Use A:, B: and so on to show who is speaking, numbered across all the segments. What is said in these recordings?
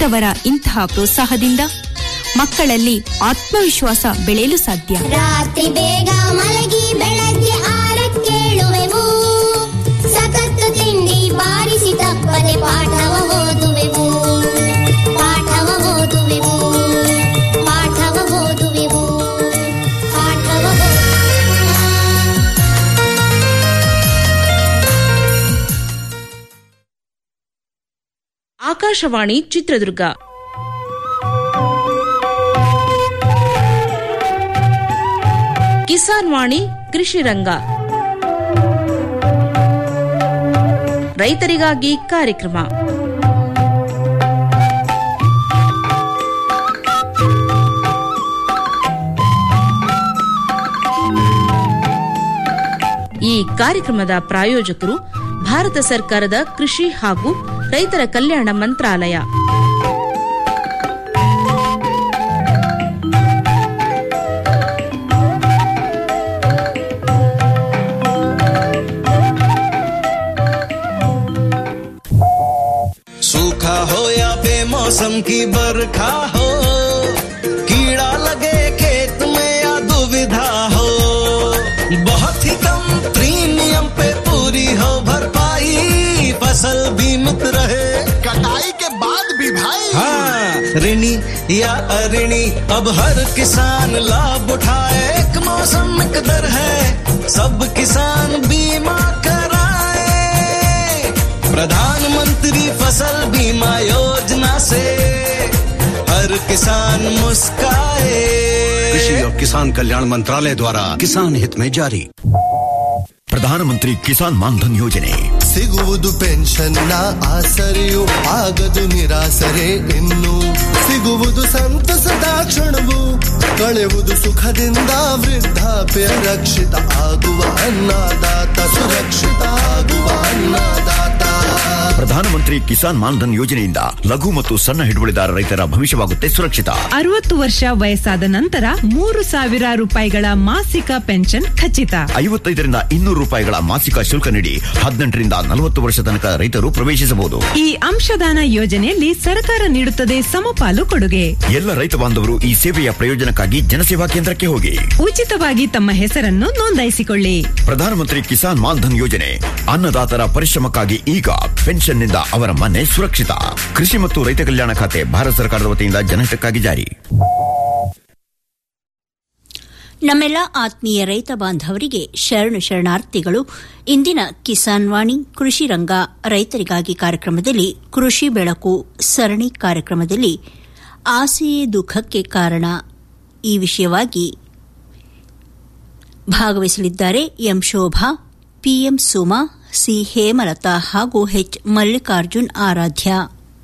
A: ಹೆತ್ತವರ ಇಂತಹ ಪ್ರೋತ್ಸಾಹದಿಂದ ಮಕ್ಕಳಲ್ಲಿ ಆತ್ಮವಿಶ್ವಾಸ ಬೆಳೆಯಲು ಸಾಧ್ಯ
B: ರಾತ್ರಿ ಬೇಗ ಮಲಗಿ ಬೆಳಗ್ಗೆ ಆರಕ್ಕೇಳುವೆವು ಸತತ ತಿಂಡಿ ಬಾರಿಸಿ ತಪ್ಪದೆ ಪಾಠವ ಓದುವೆವು ಪಾಠವ ಓದುವೆವು ಪಾಠವ ಓದುವೆವು ಪಾಠವ
C: ಆಕಾಶವಾಣಿ ಚಿತ್ರದುರ್ಗ ಕಿಸಾನ್ ವಾಣಿ ಕೃಷಿ ರಂಗ ರೈತರಿಗಾಗಿ ಕಾರ್ಯಕ್ರಮ ಈ ಕಾರ್ಯಕ್ರಮದ ಪ್ರಾಯೋಜಕರು ಭಾರತ ಸರ್ಕಾರದ ಕೃಷಿ ಹಾಗೂ ರೈತರ ಕಲ್ಯಾಣ ಮಂತ್ರಾಲಯ
D: सूखा हो या बेमौसम की बरखा हो कीड़ा लगे खेत में या दुविधा हो बहुत ही कम प्रीमियम पे पूरी हो भरपाई फसल बीमित रहे
E: कटाई के बाद भी भाई
D: हाँ ऋणी या अऋणी अब हर किसान लाभ उठाए एक मौसम एक दर है सब किसान बीमा कराए प्रधानमंत्री फसल बीमा योजना से हर किसान मुस्काए
F: कृषि और किसान कल्याण मंत्रालय द्वारा किसान हित में जारी
G: ಪ್ರಧಾನಮಂತ್ರಿ ಕಿಸಾನ್ ಮಾನ್ಧನ್ ಯೋಜನೆ
E: ಸಿಗುವುದು ಪೆನ್ಷನ್ನ ಆಸರೆಯು ಆಗದು ನಿರಾಸರೆ ಇನ್ನು ಸಿಗುವುದು ಸಂತಸದ ಕ್ಷಣವು ಕಳೆವುದು ಸುಖದಿಂದ ವೃದ್ಧಾಪ್ಯ ರಕ್ಷಿತ ಆಗುವ ಅನ್ನದಾತ ಸುರಕ್ಷಿತ ಆಗುವ ಅನ್ನದಾತ
G: ಪ್ರಧಾನಮಂತ್ರಿ ಕಿಸಾನ್ ಮಾನ್ಧನ್ ಯೋಜನೆಯಿಂದ ಲಘು ಮತ್ತು ಸಣ್ಣ ಹಿಡುವಳಿದಾರ ರೈತರ ಭವಿಷ್ಯವಾಗುತ್ತೆ ಸುರಕ್ಷಿತ
H: ಅರವತ್ತು ವರ್ಷ ವಯಸ್ಸಾದ ನಂತರ ಮೂರು ಸಾವಿರ ರೂಪಾಯಿಗಳ ಮಾಸಿಕ ಪೆನ್ಷನ್ ಖಚಿತ
G: ಐವತ್ತೈದರಿಂದ ಇನ್ನೂರು ರೂಪಾಯಿಗಳ ಮಾಸಿಕ ಶುಲ್ಕ ನೀಡಿ ಹದಿನೆಂಟರಿಂದ ನಲವತ್ತು ವರ್ಷ ತನಕ ರೈತರು ಪ್ರವೇಶಿಸಬಹುದು
H: ಈ ಅಂಶದಾನ ಯೋಜನೆಯಲ್ಲಿ ಸರ್ಕಾರ ನೀಡುತ್ತದೆ ಸಮಪಾಲು ಕೊಡುಗೆ
G: ಎಲ್ಲ ರೈತ ಬಾಂಧವರು ಈ ಸೇವೆಯ ಪ್ರಯೋಜನಕ್ಕಾಗಿ ಜನಸೇವಾ ಕೇಂದ್ರಕ್ಕೆ ಹೋಗಿ
H: ಉಚಿತವಾಗಿ ತಮ್ಮ ಹೆಸರನ್ನು ನೋಂದಾಯಿಸಿಕೊಳ್ಳಿ
G: ಪ್ರಧಾನಮಂತ್ರಿ ಕಿಸಾನ್ ಮಾನ್ಧನ್ ಯೋಜನೆ ಅನ್ನದಾತರ ಪರಿಶ್ರಮಕ್ಕಾಗಿ ಈಗ ಪೆನ್ಷನ್ನಿಂದ ಅವರ ಮನೆ ಸುರಕ್ಷಿತ ಕೃಷಿ ಮತ್ತು ರೈತ ಕಲ್ಯಾಣ ಖಾತೆ ಭಾರತ ಸರ್ಕಾರದ ವತಿಯಿಂದ ಜನಹಿತಕ್ಕಾಗಿ ಜಾರಿ
I: ನಮ್ಮೆಲ್ಲ ಆತ್ಮೀಯ ರೈತ ಬಾಂಧವರಿಗೆ ಶರಣು ಶರಣಾರ್ಥಿಗಳು ಇಂದಿನ ಕಿಸಾನ್ ವಾಣಿ ಕೃಷಿ ರಂಗ ರೈತರಿಗಾಗಿ ಕಾರ್ಯಕ್ರಮದಲ್ಲಿ ಕೃಷಿ ಬೆಳಕು ಸರಣಿ ಕಾರ್ಯಕ್ರಮದಲ್ಲಿ ಆಸೆಯೇ ದುಃಖಕ್ಕೆ ಕಾರಣ ಈ ವಿಷಯವಾಗಿ ಭಾಗವಹಿಸಲಿದ್ದಾರೆ M Shobha PM Suma C Hemalatha ಹಾಗೂ ಎಚ್ ಮಲ್ಲಿಕಾರ್ಜುನ್ ಆರಾಧ್ಯ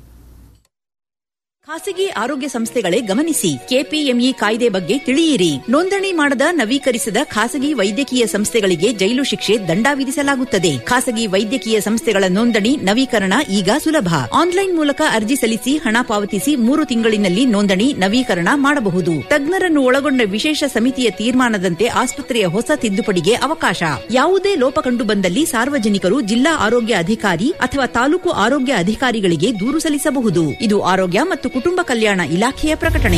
J: ಖಾಸಗಿ ಆರೋಗ್ಯ ಸಂಸ್ಥೆಗಳೇ ಗಮನಿಸಿ ಕೆಪಿಎಂಇ ಕಾಯ್ದೆ ಬಗ್ಗೆ ತಿಳಿಯಿರಿ ನೋಂದಣಿ ಮಾಡದ ನವೀಕರಿಸದ ಖಾಸಗಿ ವೈದ್ಯಕೀಯ ಸಂಸ್ಥೆಗಳಿಗೆ ಜೈಲು ಶಿಕ್ಷೆ ದಂಡ ವಿಧಿಸಲಾಗುತ್ತದೆ ಖಾಸಗಿ ವೈದ್ಯಕೀಯ ಸಂಸ್ಥೆಗಳ ನೋಂದಣಿ ನವೀಕರಣ ಈಗ ಸುಲಭ ಆನ್ಲೈನ್ ಮೂಲಕ ಅರ್ಜಿ ಸಲ್ಲಿಸಿ ಹಣ ಪಾವತಿಸಿ ಮೂರು ತಿಂಗಳಿನಲ್ಲಿ ನೋಂದಣಿ ನವೀಕರಣ ಮಾಡಬಹುದು ತಜ್ಞರನ್ನು ಒಳಗೊಂಡ ವಿಶೇಷ ಸಮಿತಿಯ ತೀರ್ಮಾನದಂತೆ ಆಸ್ಪತ್ರೆಯ ಹೊಸ ತಿದ್ದುಪಡಿಗೆ ಅವಕಾಶ ಯಾವುದೇ ಲೋಪ ಕಂಡು ಬಂದಲ್ಲಿ ಸಾರ್ವಜನಿಕರು ಜಿಲ್ಲಾ ಆರೋಗ್ಯ ಅಧಿಕಾರಿ ಅಥವಾ ತಾಲೂಕು ಆರೋಗ್ಯ ಅಧಿಕಾರಿಗಳಿಗೆ ದೂರು ಸಲ್ಲಿಸಬಹುದು ಇದು ಆರೋಗ್ಯ ಮತ್ತು ಕುಟುಂಬ ಕಲ್ಯಾಣ ಇಲಾಖೆಯ ಪ್ರಕಟಣೆ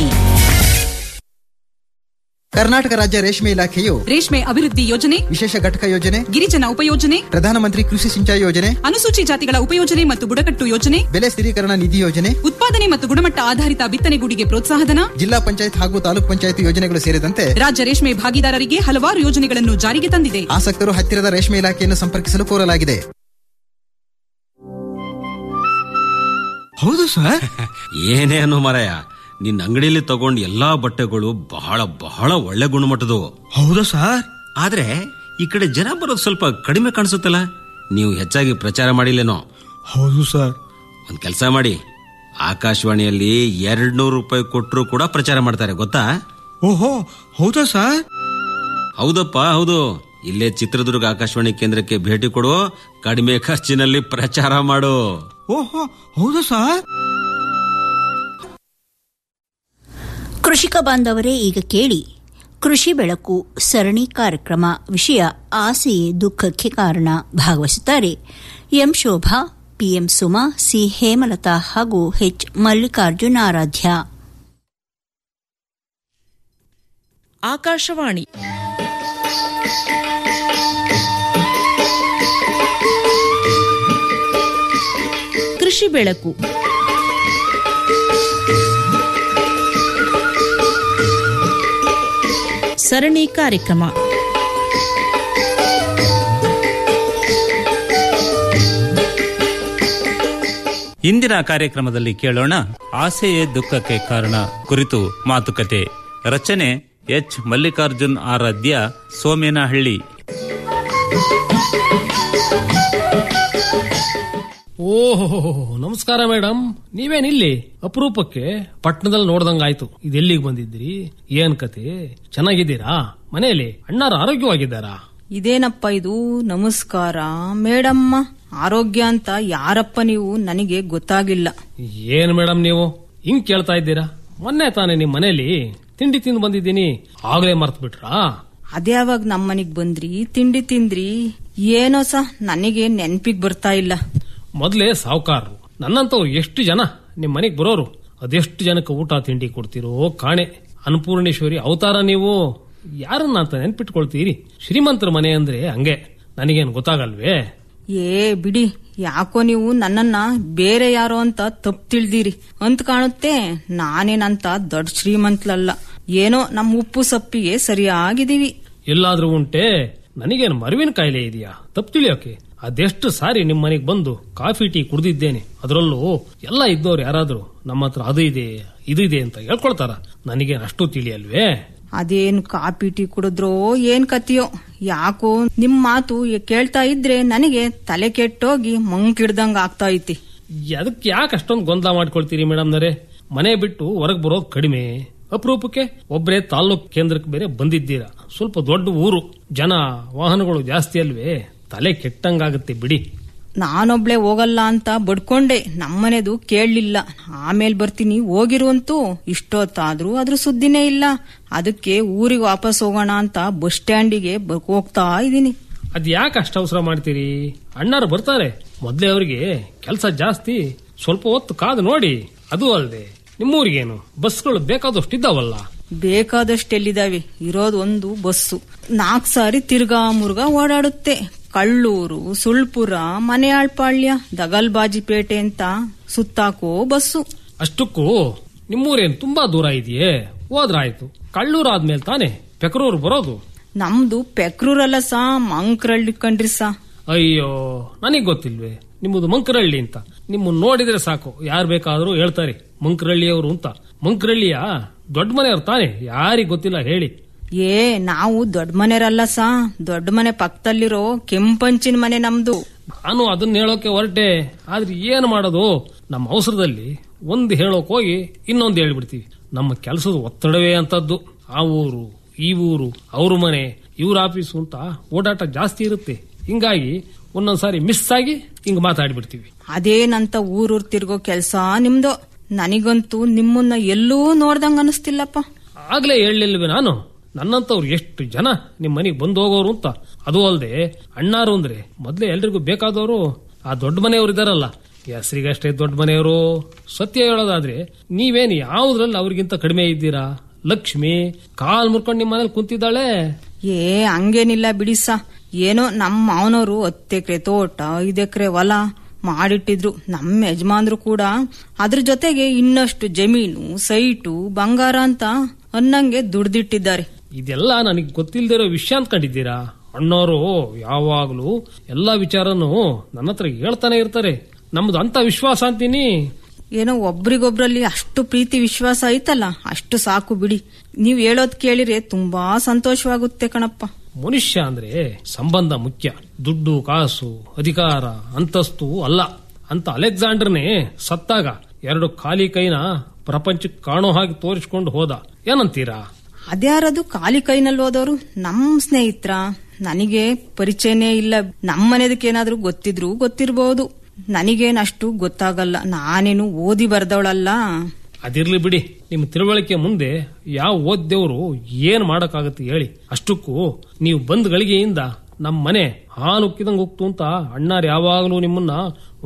K: ಕರ್ನಾಟಕ ರಾಜ್ಯ ರೇಷ್ಮೆ ಇಲಾಖೆಯು
L: ರೇಷ್ಮೆ ಅಭಿವೃದ್ಧಿ ಯೋಜನೆ
K: ವಿಶೇಷ ಘಟಕ ಯೋಜನೆ
L: ಗಿರಿಜನ ಉಪಯೋಜನೆ
K: ಪ್ರಧಾನಮಂತ್ರಿ ಕೃಷಿ ಸಿಂಚಾಯಿ ಯೋಜನೆ
L: ಅನುಸೂಚಿ ಜಾತಿಗಳ ಉಪಯೋಜನೆ ಮತ್ತು ಬುಡಕಟ್ಟು ಯೋಜನೆ
K: ಬೆಲೆ ಸ್ಥಿರೀಕರಣ ನಿಧಿ ಯೋಜನೆ
L: ಉತ್ಪಾದನೆ ಮತ್ತು ಗುಣಮಟ್ಟ ಆಧಾರಿತ ಬಿತ್ತನೆಗೂಡಿಗೆ ಪ್ರೋತ್ಸಾಹಧನ
K: ಜಿಲ್ಲಾ ಪಂಚಾಯತ್ ಹಾಗೂ ತಾಲೂಕ್ ಪಂಚಾಯತ್ ಯೋಜನೆಗಳು ಸೇರಿದಂತೆ
L: ರಾಜ್ಯ ರೇಷ್ಮೆ ಭಾಗಿದಾರರಿಗೆ ಹಲವಾರು ಯೋಜನೆಗಳನ್ನು ಜಾರಿಗೆ ತಂದಿದೆ
K: ಆಸಕ್ತರು ಹತ್ತಿರದ ರೇಷ್ಮೆ ಇಲಾಖೆಯನ್ನು ಸಂಪರ್ಕಿಸಲು ಕೋರಲಾಗಿದೆ
M: ಹೌದು ಸರ್
N: ಏನೇ ಅನ್ನು ಮರಯ ನಿನ್ನ ಅಂಗಡಿಯಲ್ಲಿ ತಗೊಂಡ್ ಎಲ್ಲಾ ಬಟ್ಟೆಗಳು ಬಹಳ ಬಹಳ ಒಳ್ಳೆ ಗುಣಮಟ್ಟದವು
M: ಹೌದಾ ಸರ್
N: ಆದ್ರೆ ಈ ಕಡೆ ಜನ ಬರೋದು ಸ್ವಲ್ಪ ಕಡಿಮೆ ಕಾಣಿಸುತ್ತಲ್ಲ ನೀವು ಹೆಚ್ಚಾಗಿ ಪ್ರಚಾರ ಮಾಡಿಲ್ಲೇನೋ
M: ಹೌದು ಸರ್
N: ಒಂದ್ ಕೆಲಸ ಮಾಡಿ ಆಕಾಶವಾಣಿಯಲ್ಲಿ ಎರಡ್ ನೂರು ರೂಪಾಯಿ ಕೊಟ್ಟರು ಕೂಡ ಪ್ರಚಾರ ಮಾಡ್ತಾರೆ ಗೊತ್ತಾ
M: ಓಹೋ ಹೌದಾ ಸರ್
N: ಹೌದಪ್ಪ ಹೌದು ಇಲ್ಲೇ ಚಿತ್ರದುರ್ಗ ಆಕಾಶವಾಣಿ ಕೇಂದ್ರಕ್ಕೆ ಭೇಟಿ ಕೊಡು ಕಡಿಮೆ ಖರ್ಚಿನಲ್ಲಿ ಪ್ರಚಾರ ಮಾಡು
M: ಓಹೋ ಹೌದಾ ಸರ್
I: ಕೃಷಿಕ ಬಾಂಧವರೇ ಈಗ ಕೇಳಿ ಕೃಷಿ ಬೆಳಕು ಸರಣಿ ಕಾರ್ಯಕ್ರಮ ವಿಷಯ ಆಸೆಯೇ ದುಃಖಕ್ಕೆ ಕಾರಣ ಭಾಗವಹಿಸುತ್ತಾರೆ M Shobha PM Suma C Hemalatha ಹಾಗೂ ಎಚ್ ಮಲ್ಲಿಕಾರ್ಜುನ್ ಆರಾಧ್ಯ
C: ಆಕಾಶವಾಣಿ ಕೃಷಿ ಬೆಳಕು ಸರಣಿ ಕಾರ್ಯಕ್ರಮ
O: ಇಂದಿನ ಕಾರ್ಯಕ್ರಮದಲ್ಲಿ ಕೇಳೋಣ ಆಸೆಯೇ ದುಃಖಕ್ಕೆ ಕಾರಣ ಕುರಿತು ಮಾತುಕತೆ ರಚನೆ ಎಚ್ ಮಲ್ಲಿಕಾರ್ಜುನ್ ಆರಾಧ್ಯ ಸೋಮೇನಹಳ್ಳಿ
P: ಓಹೋ ನಮಸ್ಕಾರ ಮೇಡಮ್ ನೀವೇನಿಲ್ಲಿ ಅಪರೂಪಕ್ಕೆ ಪಟ್ಟಣದಲ್ಲಿ ನೋಡ್ದಂಗಾಯ್ತು ಇದೆಲ್ಲಿಗೆ ಬಂದಿದ್ರಿ ಏನ್ ಕತೆ ಚೆನ್ನಾಗಿದ್ದೀರಾ ಮನೆಯಲ್ಲಿ ಅಣ್ಣಾರ ಆರೋಗ್ಯವಾಗಿದ್ದಾರಾ
Q: ಇದೇನಪ್ಪ ಇದು ನಮಸ್ಕಾರ ಮೇಡಮ್ಮ ಆರೋಗ್ಯ ಅಂತ ಯಾರಪ್ಪ ನೀವು ನನಗೆ ಗೊತ್ತಾಗಿಲ್ಲ
P: ಏನ್ ಮೇಡಮ್ ನೀವು ಹಿಂಗ್ ಕೇಳ್ತಾ ಇದ್ದೀರಾ ಮೊನ್ನೆ ತಾನೇ ನಿಮ್ ಮನೆಯಲ್ಲಿ ತಿಂಡಿ ತಿಂದು ಬಂದಿದ್ದೀನಿ ಆಗ್ಲೇ ಮರ್ತ್ ಬಿಟ್ರಾ
Q: ಅದ್ಯಾವಾಗ ನಮ್ಮನಿಗ್ ಬಂದ್ರಿ ತಿಂಡಿ ತಿಂದ್ರಿ ಏನೋ ಸ ನನಗೆ ನೆನ್ಪಿಗ್ ಬರ್ತಾ ಇಲ್ಲ
P: ಮೊದ್ಲೇ ಸಾವುಕಾರರು ನನ್ನಂತವ್ರು ಎಷ್ಟು ಜನ ನಿಮ್ ಮನೆಗ್ ಬರೋರು ಅದೆಷ್ಟು ಜನಕ್ಕೆ ಊಟ ತಿಂಡಿ ಕೊಡ್ತಿರೋ ಕಾಣೆ ಅನ್ನಪೂರ್ಣೇಶ್ವರಿ ಅವತಾರ ನೀವು ಯಾರನ್ನ ಅಂತ ನೆನ್ಪಿಟ್ಕೊಳ್ತೀರಿ ಶ್ರೀಮಂತರ ಮನೆ ಅಂದ್ರೆ ಹಂಗೆ ನನಗೇನ್ ಗೊತ್ತಾಗಲ್ವೇ
Q: ಏ ಬಿಡಿ ಯಾಕೋ ನೀವು ನನ್ನನ್ನ ಬೇರೆ ಯಾರೋ ಅಂತ ತಪ್ಪು ತಿಳಿದಿರಿ ಅಂತ ಕಾಣುತ್ತೆ ನಾನೇನಂತ ದೊಡ್ಡ ಶ್ರೀಮಂತಲಲ್ಲ ಏನೋ ನಮ್ಮ ಉಪ್ಪು ಸಪ್ಪಿಗೆ ಸರಿಯಾಗಿದೀವಿ
P: ಎಲ್ಲಾದ್ರೂ ಉಂಟೆ ನನಗೇನು ಮರುವಿನ ಕಾಯಿಲೆ ಇದೆಯಾ ತಪ್ಪು ತಿಳಿಯೋಕೆ ಅದೆಷ್ಟು ಸಾರಿ ನಿಮ್ ಮನೆಗ್ ಬಂದು ಕಾಫಿ ಟೀ ಕುಡ್ದಿದ್ದೇನೆ ಅದರಲ್ಲೂ ಎಲ್ಲ ಇದ್ದವ್ರು ಯಾರಾದ್ರೂ ನಮ್ಮ ಹತ್ರ ಅದು ಇದೆ ಇದು ಇದೆ ಅಂತ ಹೇಳ್ಕೊಳ್ತಾರ ನನಗೇನು ಅಷ್ಟು ತಿಳಿಯಲ್ವೇ
Q: ಅದೇನು ಕಾಪಿ ಟೀ ಕುಡಿದ್ರೋ ಏನ್ ಕತಿಯೋ ಯಾಕೋ ನಿಮ್ ಮಾತು ಕೇಳ್ತಾ ಇದ್ರೆ ನನಗೆ ತಲೆ ಕೆಟ್ಟೋಗಿ ಮಂಕಿಡ್ದಂಗ ಆಗ್ತಾ ಐತಿ
P: ಅದಕ್ಕೆ ಯಾಕೆ ಅಷ್ಟೊಂದು ಗೊಂದಲ ಮಾಡ್ಕೊಳ್ತೀರಿ ಮೇಡಮ್ನರೇ ಮನೆ ಬಿಟ್ಟು ಹೊರಗೆ ಬರೋದು ಕಡಿಮೆ ಅಪರೂಪಕ್ಕೆ ಒಬ್ಬರೇ ತಾಲ್ಲೂಕ್ ಕೇಂದ್ರಕ್ಕೆ ಬೇರೆ ಬಂದಿದ್ದೀರಾ ಸ್ವಲ್ಪ ದೊಡ್ಡ ಊರು ಜನ ವಾಹನಗಳು ಜಾಸ್ತಿ ಅಲ್ವೇ ತಲೆ ಕೆಟ್ಟಂಗಾಗುತ್ತೆ ಬಿಡಿ
Q: ನಾನೊಬ್ಳೆ ಹೋಗಲ್ಲ ಅಂತ ಬಡ್ಕೊಂಡೆ ನಮ್ಮನೆದು ಕೇಳಲಿಲ್ಲ ಆಮೇಲೆ ಬರ್ತೀನಿ ಹೋಗಿರುವಂತೂ ಇಷ್ಟೊತ್ತಾದ್ರೂ ಅದ್ರ ಸುದ್ದಿನೇ ಇಲ್ಲ ಅದಕ್ಕೆ ಊರಿಗೆ ವಾಪಸ್ ಹೋಗೋಣ ಅಂತ ಬಸ್ ಸ್ಟ್ಯಾಂಡಿಗೆ ಬ- ಹೋಗ್ತಾ ಇದೀನಿ
P: ಅದ್ ಯಾಕೆ ಅಷ್ಟು ಅವಸರ ಮಾಡ್ತೀರಿ ಅಣ್ಣಾರು ಬರ್ತಾರೆ ಮೊದ್ಲೇ ಅವರಿಗೆ ಕೆಲಸ ಜಾಸ್ತಿ ಸ್ವಲ್ಪ ಹೊತ್ತು ಕಾದು ನೋಡಿ ಅದು ಅಲ್ಲದೆ ನಿಮ್ಮೂರಿಗೇನು ಬಸ್ಗಳು ಬೇಕಾದಷ್ಟು ಇದ್ದಾವಲ್ಲ
Q: ಬೇಕಾದಷ್ಟೆಲ್ಲಿದಾವೆ ಇರೋದು ಒಂದು ಬಸ್ಸು ನಾಲ್ಕು ಸಾರಿ ತಿರ್ಗಾ ಮುರ್ಗಾ ಓಡಾಡುತ್ತೆ ಕಳ್ಳೂರು ಸುಳ್ಪುರ ಮನೆಯಾಳ್ಪಾಳ್ಯ ದಗಲ್ಬಾಜಿಪೇಟೆ ಅಂತ ಸುತ್ತಾಕೋ ಬಸ್ಸು
P: ಅಷ್ಟಕ್ಕೂ ನಿಮ್ಮೂರೇನು ತುಂಬಾ ದೂರ ಇದೆಯೇ ಹೋದ್ರಾಯ್ತು ಕಳ್ಳೂರು ಆದ್ಮೇಲೆ ತಾನೇ ಪೆಕರೂರು ಬರೋದು
Q: ನಮ್ದು ಪೆಕ್ರೂರಲ್ಲ ಸಾ ಮಂಕ್ರಳ್ಳಿ ಕಣ್ರಿ ಸಾ
P: ಅಯ್ಯೋ ನನಗ್ ಗೊತ್ತಿಲ್ವೇ ನಿಮ್ಮದು ಮಂಕರಳ್ಳಿ ಅಂತ ನಿಮ್ಮನ್ನ ನೋಡಿದ್ರೆ ಸಾಕು ಯಾರು ಬೇಕಾದ್ರೂ ಹೇಳ್ತಾರೆ ಮಂಕರಳ್ಳಿಯವರು ಅಂತ ಮಂಕರಳ್ಳಿಯ ದೊಡ್ಡ ಮನೆಯವ್ರು ತಾನೆ ಯಾರಿಗ್ ಗೊತ್ತಿಲ್ಲ ಹೇಳಿ
Q: ಏ ನಾವು ದೊಡ್ಡ ಮನೆರಲ್ಲ ಸಾ ದೊಡ್ಡ ಮನೆ ಪಕ್ಕದಲ್ಲಿರೋ ಕೆಂಪಂಚಿನ ಮನೆ ನಮ್ದು
P: ನಾನು ಅದನ್ನ ಹೇಳೋಕೆ ಹೊರಟೆ ಆದ್ರೆ ಏನು ಮಾಡೋದು ನಮ್ಮ ಅವಸರದಲ್ಲಿ ಒಂದು ಹೇಳೋಕ್ ಹೋಗಿ ಇನ್ನೊಂದು ಹೇಳ್ಬಿಡ್ತೀವಿ ನಮ್ಮ ಕೆಲಸದ ಒತ್ತಡವೇ ಅಂತದ್ದು ಆ ಊರು ಈ ಊರು ಅವ್ರ ಮನೆ ಇವ್ರ ಆಫೀಸು ಅಂತ ಓಡಾಟ ಜಾಸ್ತಿ ಇರುತ್ತೆ ಹಿಂಗಾಗಿ ಒಂದೊಂದ್ಸಾರಿ ಮಿಸ್ ಆಗಿ ಹಿಂಗ್ ಮಾತಾಡ್ಬಿಡ್ತೀವಿ
Q: ಅದೇನಂತ ಊರೂರ್ ತಿರ್ಗೋ ಕೆಲ್ಸ ನಿಮ್ದು ನನಗಂತೂ ನಿಮ್ಮನ್ನ ಎಲ್ಲೂ ನೋಡ್ದಂಗ ಅನಿಸ್ತಿಲ್ಲಪ್ಪ
P: ಆಗ್ಲೇ ಹೇಳಲಿಲ್ವೇ ನಾನು ನನ್ನಂತವ್ರು ಎಷ್ಟು ಜನ ನಿಮ್ ಮನೆಗೆ ಬಂದು ಹೋಗೋರು ಅಂತ ಅದು ಅಲ್ಲದೆ ಅಣ್ಣಾರು ಅಂದ್ರೆ ಮೊದ್ಲೇ ಎಲ್ರಿಗೂ ಬೇಕಾದವರು ಆ ದೊಡ್ಡ ಮನೆಯವರು ಇದಾರಲ್ಲ ಹೆಸರಿಗಷ್ಟೇ ದೊಡ್ಡ ಮನೆಯವರು ಸತ್ಯ ಹೇಳೋದಾದ್ರೆ ನೀವೇನು ಯಾವುದ್ರಲ್ಲಿ ಅವ್ರಿಗಿಂತ ಕಡಿಮೆ ಇದ್ದೀರಾ ಲಕ್ಷ್ಮಿ ಕಾಲ್ ಮುರ್ಕೊಂಡು ನಿಮ್ ಮನೇಲಿ ಕುಂತಿದ್ದಾಳೆ
Q: ಏ ಹಂಗೇನಿಲ್ಲ ಬಿಡಿಸ ಏನೋ ನಮ್ಮ ಮಾವನವರು ಹತ್ತು ಎಕರೆ ತೋಟ ಐದು ಎಕರೆ ಹೊಲ ಮಾಡಿಟ್ಟಿದ್ರು ನಮ್ಮ ಯಜಮಾನ್ರು ಕೂಡ ಅದ್ರ ಜೊತೆಗೆ ಇನ್ನಷ್ಟು ಜಮೀನು ಸೈಟು ಬಂಗಾರ ಅಂತ ಅನ್ನಂಗೆ ದುಡ್ದಿಟ್ಟಿದ್ದಾರೆ
P: ಇದೆಲ್ಲ ನನಗೆ ಗೊತ್ತಿಲ್ದಿರೋ ವಿಷಯ ಅಂದ್ಕೊಂಡಿದ್ದೀರಾ ಅಣ್ಣವರು ಯಾವಾಗ್ಲೂ ಎಲ್ಲಾ ವಿಚಾರನು ನನ್ನ ಹತ್ರ ಹೇಳ್ತಾನೆ ಇರ್ತಾರೆ ನಮ್ದು ಅಂತ ವಿಶ್ವಾಸ ಅಂತೀನಿ
Q: ಏನೋ ಒಬ್ರಿಗೊಬ್ರಲ್ಲಿ ಅಷ್ಟು ಪ್ರೀತಿ ವಿಶ್ವಾಸ ಐತಲ್ಲ ಅಷ್ಟು ಸಾಕು ಬಿಡಿ ನೀವ್ ಹೇಳೋದ್ ಕೇಳಿದ್ರೆ ತುಂಬಾ ಸಂತೋಷವಾಗುತ್ತೆ ಕಣಪ್ಪ
P: ಮನುಷ್ಯ ಅಂದ್ರೆ ಸಂಬಂಧ ಮುಖ್ಯ ದುಡ್ಡು ಕಾಸು ಅಧಿಕಾರ ಅಂತಸ್ತು ಅಲ್ಲ ಅಂತ ಅಲೆಕ್ಸಾಂಡರ್ನೇ ಸತ್ತಾಗ ಎರಡು ಖಾಲಿ ಕೈನ ಪ್ರಪಂಚಕ್ಕೆ ಕಾಣೋ ಹಾಗೆ ತೋರಿಸ್ಕೊಂಡು ಹೋದ ಏನಂತೀರಾ
Q: ಅದ್ಯಾರದು ಖಾಲಿ ಕೈನಲ್ಲಿ ಹೋದವರು ನಮ್ ಸ್ನೇಹಿತರ ನನಗೆ ಪರಿಚಯನೇ ಇಲ್ಲ ನಮ್ಮನೆದಕ್ಕೇನಾದ್ರೂ ಗೊತ್ತಿದ್ರು ಗೊತ್ತಿರಬಹುದು ನನಗೇನಷ್ಟು ಗೊತ್ತಾಗಲ್ಲ ನಾನೇನು ಓದಿ ಬರ್ದವಳಲ್ಲ
P: ಅದಿರ್ಲಿ ಬಿಡಿ ನಿಮ್ ತಿಳುವಳಿಕೆ ಮುಂದೆ ಯಾವ ಓದ್ದೆವ್ರು ಏನ್ ಮಾಡಕ್ಕಾಗತ್ತೆ ಹೇಳಿ ಅಷ್ಟಕ್ಕೂ ನೀವು ಬಂದ್ ಗಳಿಗೆಯಿಂದ ನಮ್ ಮನೆ ಹಾಲು ಉಕ್ಕಿದಂಗ್ ಹೋಗ್ತು ಅಂತ ಅಣ್ಣಾರ್ ಯಾವಾಗ್ಲೂ ನಿಮ್ಮನ್ನ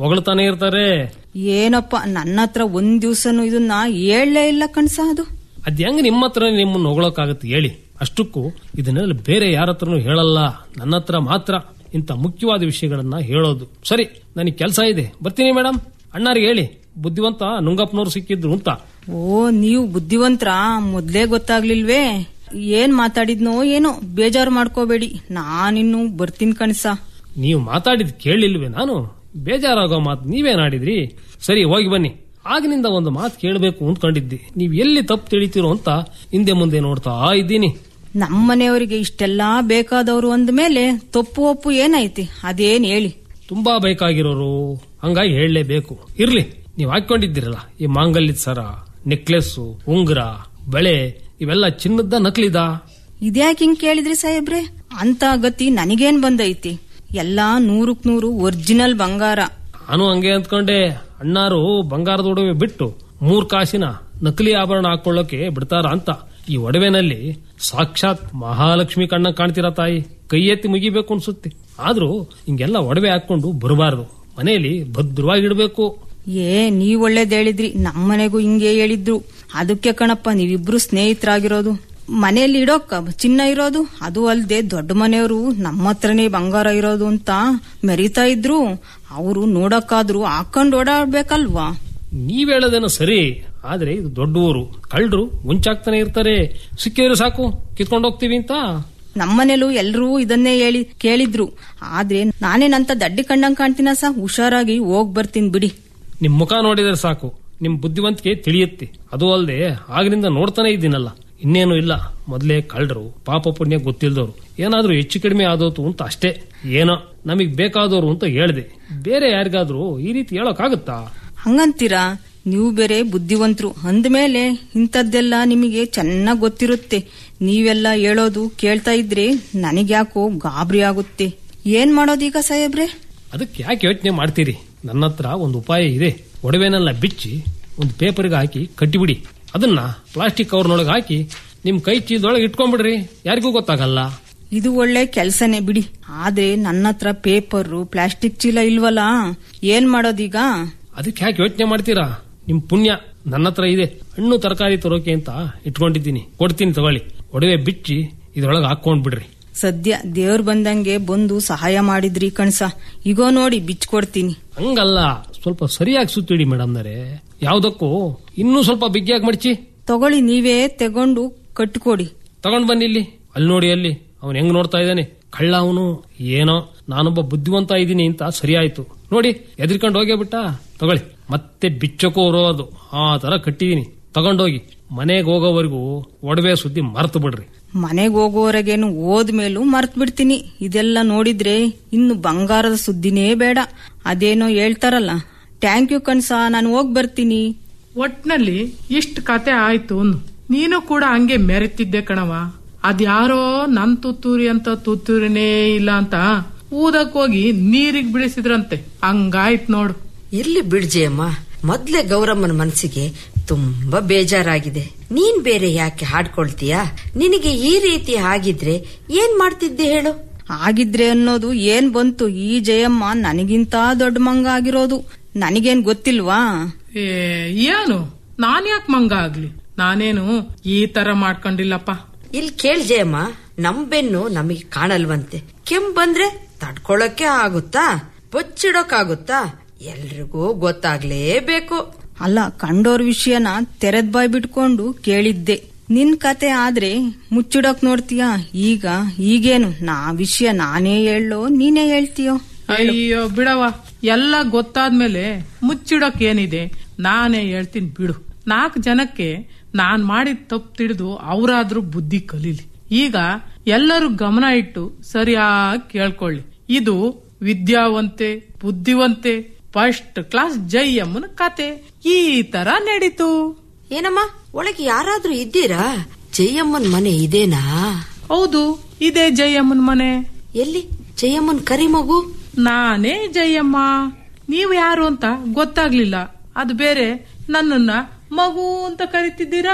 P: ಹೊಗಳ್ತಾನೆ ಇರ್ತಾರೆ
Q: ಏನಪ್ಪ ನನ್ನ ಹತ್ರ ಒಂದ್ ದಿವ್ಸನು ಇದನ್ನ ಹೇಳಲೇ ಇಲ್ಲ ಕಣ್ಸ ಅದು
P: ಅದ್ ಹೆಂಗ್ ನಿಮ್ಮ ಹತ್ರ ನಿಮ್ಮನ್ನ ಹೊಗಳೋಕಾಗತ್ತೆ ಹೇಳಿ ಅಷ್ಟಕ್ಕೂ ಇದನ್ನೆಲ್ಲ ಬೇರೆ ಯಾರ ಹತ್ರನೂ ಹೇಳಲ್ಲ ನನ್ನ ಹತ್ರ ಮಾತ್ರ ಇಂಥ ಮುಖ್ಯವಾದ ವಿಷಯಗಳನ್ನ ಹೇಳೋದು ಸರಿ ನನಗೆ ಕೆಲಸ ಇದೆ ಬರ್ತೀನಿ ಮೇಡಮ್ ಅಣ್ಣಾರಿಗೆ ಹೇಳಿ ಬುದ್ಧಿವಂತ ನುಂಗಪ್ಪನವ್ರು ಸಿಕ್ಕಿದ್ರು ಅಂತ
Q: ಓ ನೀವು ಬುದ್ಧಿವಂತ್ರ ಮೊದ್ಲೇ ಗೊತ್ತಾಗ್ಲಿಲ್ವೇ ಏನ್ ಮಾತಾಡಿದ್ನೋ ಏನೋ ಬೇಜಾರು ಮಾಡ್ಕೋಬೇಡಿ ನಾನಿನ್ನು ಬರ್ತೀನಿ ಕಣ್ಸ
P: ನೀವು ಮಾತಾಡಿದ್ ಕೇಳಿಲ್ವೇ ನಾನು ಬೇಜಾರಾಗೋ ಮಾತು ನೀವೇನಾಡಿದ್ರಿ ಸರಿ ಹೋಗಿ ಬನ್ನಿ ಆಗಿನಿಂದ ಒಂದು ಮಾತು ಕೇಳಬೇಕು ಅಂದ್ಕೊಂಡಿದ್ದೆ ನೀವು ಎಲ್ಲಿ ತಪ್ಪು ತಿಳಿತೀರೋ ಅಂತ ಹಿಂದೆ ಮುಂದೆ ನೋಡ್ತಾ ಇದ್ದೀನಿ
Q: ನಮ್ಮನೆಯವರಿಗೆ ಇಷ್ಟೆಲ್ಲಾ ಬೇಕಾದವರು ಅಂದ್ಮೇಲೆ ತಪ್ಪು ಒಪ್ಪು ಏನೈತಿ ಅದೇನ್ ಹೇಳಿ
P: ತುಂಬಾ ಬೇಕಾಗಿರೋರು ಹಂಗಾಗಿ ಹೇಳಲೇಬೇಕು ಇರ್ಲಿ ನೀವು ಹಾಕೊಂಡಿದ್ದೀರಲ್ಲ ಈ ಮಾಂಗಲ್ಯದ ಸರ ನೆಕ್ಲೆಸ್ಸು ಉಂಗುರ ಬಳೆ ಇವೆಲ್ಲ ಚಿನ್ನದ ನಕಲಿದ
Q: ಇದ್ಯಾಕ್ ಹಿಂಗ್ ಕೇಳಿದ್ರಿ ಸಾಹೇಬ್ರೆ ಅಂತ ಗತಿ ನನಗೇನ್ ಬಂದೈತಿ ಎಲ್ಲಾ ನೂರಕ್ ನೂರು ಒರಿಜಿನಲ್ ಬಂಗಾರ
P: ನಾನು ಹಂಗೆ ಅಂದ್ಕೊಂಡೆ ಅಣ್ಣಾರು ಬಂಗಾರದ ಒಡವೆ ಬಿಟ್ಟು ಮೂರ್ ಕಾಸಿನ ನಕಲಿ ಆಭರಣ ಹಾಕೊಳ್ಳೋಕೆ ಬಿಡ್ತಾರ ಅಂತ ಈ ಒಡವೆನಲ್ಲಿ ಸಾಕ್ಷಾತ್ ಮಹಾಲಕ್ಷ್ಮಿ ಕಣ್ಣ ಕಾಣ್ತೀರ ತಾಯಿ ಕೈ ಎತ್ತಿ ಮುಗಿಬೇಕು ಅನ್ಸುತ್ತೆ ಆದ್ರೂ ಹಿಂಗೆಲ್ಲ ಒಡವೆ ಹಾಕೊಂಡು ಬರಬಾರ್ದು ಮನೆಯಲ್ಲಿ ಭದ್ರವಾಗಿಡ್ಬೇಕು
Q: ಏ ನೀವ್ ಒಳ್ಳೇದ್ ಹೇಳಿದ್ರಿ ನಮ್ಮನೆಗೂ ಹಿಂಗೆ ಹೇಳಿದ್ರು ಅದಕ್ಕೆ ಕಣಪ್ಪ ನೀವಿಬ್ರು ಸ್ನೇಹಿತರಾಗಿರೋದು ಮನೆಯಲ್ಲಿ ಇಡೋಕ ಚಿನ್ನ ಇರೋದು ಅದು ಅಲ್ದೆ ದೊಡ್ಡ ಮನೆಯವರು ನಮ್ಮ ಹತ್ರನೇ ಬಂಗಾರ ಇರೋದು ಅಂತ ಮೆರಿತಾ ಇದ್ರು ಅವರು ನೋಡಕ್ಕಾದ್ರೂ ಹಾಕೊಂಡ್ ಓಡಾಡ್ಬೇಕಲ್ವಾ
P: ನೀವ್ ಹೇಳೋದೇನೋ ಸರಿ ಆದ್ರೆ ಇದು ದೊಡ್ಡ ಊರು ಕಳ್ಳರು ಮುಂಚಾಗ್ತಾನೆ ಇರ್ತಾರೆ ಸಿಕ್ಕಿದ್ರೆ ಸಾಕು ಕಿತ್ಕೊಂಡು ಹೋಗ್ತೀವಿ ಅಂತ
Q: ನಮ್ಮನೇಲೂ ಎಲ್ರೂ ಇದನ್ನೇ ಹೇಳಿ ಕೇಳಿದ್ರು ಆದ್ರೆ ನಾನೇನಂತ ದಡ್ಡಿ ಕಂಡಂಗ್ ಕಾಣ್ತೀನ ಸಾ ಹುಷಾರಾಗಿ ಹೋಗ್ ಬರ್ತೀನಿ ಬಿಡಿ
P: ನಿಮ್ ಮುಖ ನೋಡಿದ್ರೆ ಸಾಕು ನಿಮ್ ಬುದ್ಧಿವಂತಿಕೆ ತಿಳಿಯುತ್ತೆ ಅದು ಅಲ್ಲದೆ ಆಗಿನಿಂದ ನೋಡ್ತಾನೆ ಇದ್ದೀನಲ್ಲ ಇನ್ನೇನು ಇಲ್ಲ ಮೊದಲೇ ಕಳ್ಳರು ಪಾಪ ಪುಣ್ಯ ಗೊತ್ತಿಲ್ದವ್ರು ಏನಾದ್ರೂ ಹೆಚ್ಚು ಕಡಿಮೆ ಆದೋತು ಅಂತ ಅಷ್ಟೇ ಏನೋ ನಮಗ್ ಬೇಕಾದವರು ಅಂತ ಹೇಳ್ದೆ ಬೇರೆ ಯಾರಿಗಾದ್ರೂ ಈ ರೀತಿ ಹೇಳೋಕ್ಕಾಗುತ್ತಾ
Q: ಹಂಗಂತೀರಾ ನೀವು ಬೇರೆ ಬುದ್ಧಿವಂತರು ಅಂದ್ಮೇಲೆ ಇಂಥದ್ದೆಲ್ಲ ನಿಮಗೆ ಚೆನ್ನಾಗ್ ಗೊತ್ತಿರುತ್ತೆ ನೀವೆಲ್ಲ ಹೇಳೋದು ಕೇಳ್ತಾ ಇದ್ರೆ ನನಗ್ಯಾಕೋ ಗಾಬರಿ ಆಗುತ್ತೆ ಏನ್ ಮಾಡೋದೀಗ ಸಾಹೇಬ್ರೆ
P: ಅದಕ್ಕೆ ಯಾಕೆ ಯೋಚನೆ ಮಾಡ್ತೀರಿ ನನ್ನ ಹತ್ರ ಒಂದು ಉಪಾಯ ಇದೆ ಒಡವೆನೆಲ್ಲ ಬಿಚ್ಚಿ ಒಂದು ಪೇಪರ್ಗೆ ಹಾಕಿ ಕಟ್ಟಿಬಿಡಿ ಅದನ್ನ ಪ್ಲಾಸ್ಟಿಕ್ ಕವರ್ನೊಳಗೆ ಹಾಕಿ ನಿಮ್ ಕೈ ಚೀಲದೊಳಗೆ ಇಟ್ಕೊಂಡ್ಬಿಡ್ರಿ ಯಾರಿಗೂ ಗೊತ್ತಾಗಲ್ಲ
Q: ಇದು ಒಳ್ಳೆ ಕೆಲ್ಸನೇ ಬಿಡಿ ಆದ್ರೆ ನನ್ನ ಹತ್ರ ಪೇಪರ್ ಪ್ಲಾಸ್ಟಿಕ್ ಚೀಲ ಇಲ್ವಲ್ಲ ಏನ್ ಮಾಡೋದೀಗ
P: ಅದಕ್ಕೆ ಯಾಕೆ ಯೋಚನೆ ಮಾಡ್ತೀರಾ ನಿಮ್ ಪುಣ್ಯ ನನ್ನ ಹತ್ರ ಇದೆ ಹಣ್ಣು ತರಕಾರಿ ತರೋಕೆ ಅಂತ ಇಟ್ಕೊಂಡಿದ್ದೀನಿ ಕೊಡ್ತೀನಿ ತಗೊಳ್ಳಿ ಒಡವೆ ಬಿಚ್ಚಿ ಇದ್ರೊಳಗೆ ಹಾಕೊಂಡ್ ಬಿಡ್ರಿ
Q: ಸದ್ಯ ದೇವ್ರ ಬಂದಂಗೆ ಬಂದು ಸಹಾಯ ಮಾಡಿದ್ರಿ ಕಣ್ಸ ಈಗೋ ನೋಡಿ ಬಿಚ್ಕೊಡ್ತೀನಿ
P: ಹಂಗಲ್ಲ ಸ್ವಲ್ಪ ಸರಿಯಾಗಿ ಸುತ್ತಿಡಿ ಮೇಡಮ್ನರೆ ಯಾವ್ದಕ್ಕೂ ಇನ್ನೂ ಸ್ವಲ್ಪ ಬಿಗ್ಗಿಯಾಗಿ ಮಡ್ಚಿ
Q: ತಗೊಳ್ಳಿ ನೀವೇ ತಗೊಂಡು ಕಟ್ಕೊಡಿ
P: ತಗೊಂಡ್ ಬನ್ನಿ ಇಲ್ಲಿ ಅಲ್ಲಿ ನೋಡಿ ಅಲ್ಲಿ ಅವನ್ ಹೆಂಗ್ ನೋಡ್ತಾ ಇದ್ದಾನೆ ಕಳ್ಳ ಅವನು ಏನೋ ನಾನೊಬ್ಬ ಬುದ್ಧಿವಂತ ಇದ್ದೀನಿ ಅಂತ ಸರಿಯಾಯ್ತು ನೋಡಿ ಎದ್ರಿಕೊಂಡು ಹೋಗೇ ಬಿಟ್ಟ ತಗೊಳ್ಳಿ ಮತ್ತೆ ಬಿಚ್ಚಕ್ಕೂ ಬರೋದು ಆ ತರ ಕಟ್ಟಿದೀನಿ ತಗೊಂಡೋಗಿ ಮನೆಗೆ ಹೋಗೋವರೆಗೂ ಒಡವೆ ಸುದ್ದಿ ಮರ್ತು ಬಿಡ್ರಿ
Q: ಮನೆಗ್ ಹೋಗೋವರೆಗೇನು ಹೋದ್ಮೇಲೂ ಮರ್ತ್ ಬಿಡ್ತೀನಿ ಇದೆಲ್ಲ ನೋಡಿದ್ರೆ ಇನ್ನು ಬಂಗಾರದ ಸುದ್ದಿನೇ ಬೇಡ ಅದೇನೋ ಹೇಳ್ತಾರಲ್ಲ ಥ್ಯಾಂಕ್ ಯು ಕಣ್ಸ ನಾನು ಹೋಗ್ ಬರ್ತೀನಿ
R: ಒಟ್ನಲ್ಲಿ ಇಷ್ಟ ಕತೆ ಆಯ್ತು ಅನ್ನು. ನೀನು ಕೂಡ ಹಂಗೆ ಮೆರೆತಿದ್ದೆ ಕಣವ ಅದ್ಯಾರೋ ನನ್ ತುತ್ತೂರಿ ಅಂತ ತುತ್ತೂರಿನೇ ಇಲ್ಲ ಅಂತ ಊದಕ್ ಹೋಗಿ ನೀರಿಗ್ ಬಿಡಿಸಿದ್ರಂತೆ ಹಂಗಾಯ್ತ್ ನೋಡು
S: ಇರ್ಲಿ ಬಿಡ್ಜೆಯಮ್ಮ ಮೊದ್ಲೇ ಗೌರಮ್ಮನ ಮನಸ್ಸಿಗೆ ತುಂಬಾ ಬೇಜಾರಾಗಿದೆ ನೀನ್ ಬೇರೆ ಯಾಕೆ ಹಾಡ್ಕೊಳ್ತೀಯಾ ನಿನಗೆ ಈ ರೀತಿ ಆಗಿದ್ರೆ ಏನ್ ಮಾಡ್ತಿದ್ದೆ ಹೇಳು
Q: ಆಗಿದ್ರೆ ಅನ್ನೋದು ಏನ್ ಬಂತು ಈ ಜಯಮ್ಮ ನನಗಿಂತ ದೊಡ್ಡ ಮಂಗ ಆಗಿರೋದು ನನಗೇನ್ ಗೊತ್ತಿಲ್ವಾ
R: ಏ ಏನು ನಾನ್ ಯಾಕೆ ಮಂಗ ಆಗ್ಲಿ ನಾನೇನು ಈ ತರ ಮಾಡ್ಕೊಂಡಿಲ್ಲಪ್ಪ
S: ಇಲ್ಲಿ ಕೇಳ್ ಜಯಮ್ಮ ನಮ್ ಬೆನ್ನು ನಮಗೆ ಕಾಣಲ್ವಂತೆ ಕೆಂಪ್ ಬಂದ್ರೆ ತಡ್ಕೊಳಕ್ಕೆ ಆಗುತ್ತಾ ಬಚ್ಚಿಡೋಕಾಗುತ್ತಾ ಎಲ್ರಿಗೂ ಗೊತ್ತಾಗ್ಲೇಬೇಕು
Q: ಅಲ್ಲ ಕಂಡೋರ್ ವಿಷಯನ ತೆರೆದ್ ಬಾಯ್ ಬಿಟ್ಕೊಂಡು ಕೇಳಿದ್ದೆ ನಿನ್ ಕತೆ ಆದ್ರೆ ಮುಚ್ಚಿಡೋಕ್ ನೋಡ್ತೀಯಾ ಈಗ ಈಗೇನು ನಾ ವಿಷಯ ನಾನೇ ಹೇಳೋ ನೀನೇ ಹೇಳ್ತೀಯೋ
R: ಅಯ್ಯೋ ಬಿಡವ ಎಲ್ಲ ಗೊತ್ತಾದ್ಮೇಲೆ ಮುಚ್ಚಿಡೋಕ್ ಏನಿದೆ ನಾನೇ ಹೇಳ್ತೀನಿ ಬಿಡು ನಾಲ್ಕು ಜನಕ್ಕೆ ನಾನ್ ಮಾಡಿದ ತಪ್ಪು ತಿಳಿದು ಅವರಾದ್ರೂ ಬುದ್ಧಿ ಕಲೀಲಿ ಈಗ ಎಲ್ಲರೂ ಗಮನ ಇಟ್ಟು ಸರಿಯಾಗಿ ಕೇಳ್ಕೊಳ್ಳಿ ಇದು ವಿದ್ಯಾವಂತೆ ಬುದ್ಧಿವಂತೆ ಫಸ್ಟ್ ಕ್ಲಾಸ್ ಜಯಮ್ಮನ ಕತೆ ಈ ತರ ನಡೀತು
S: ಏನಮ್ಮ ಒಳಗೆ ಯಾರಾದ್ರೂ ಇದ್ದೀರಾ ಜಯಮ್ಮನ್ ಮನೆ ಇದೇನಾ
R: ಹೌದು ಇದೇ ಜಯಮ್ಮನ್ ಮನೆ
S: ಎಲ್ಲಿ ಜಯಮ್ಮನ್ ಕರಿ ಮಗು
R: ನಾನೇ ಜಯಮ್ಮ ನೀವು ಯಾರು ಅಂತ ಗೊತ್ತಾಗ್ಲಿಲ್ಲ ಅದು ಬೇರೆ ನನ್ನನ್ನ ಮಗು ಅಂತ ಕರಿತಿದ್ದೀರಾ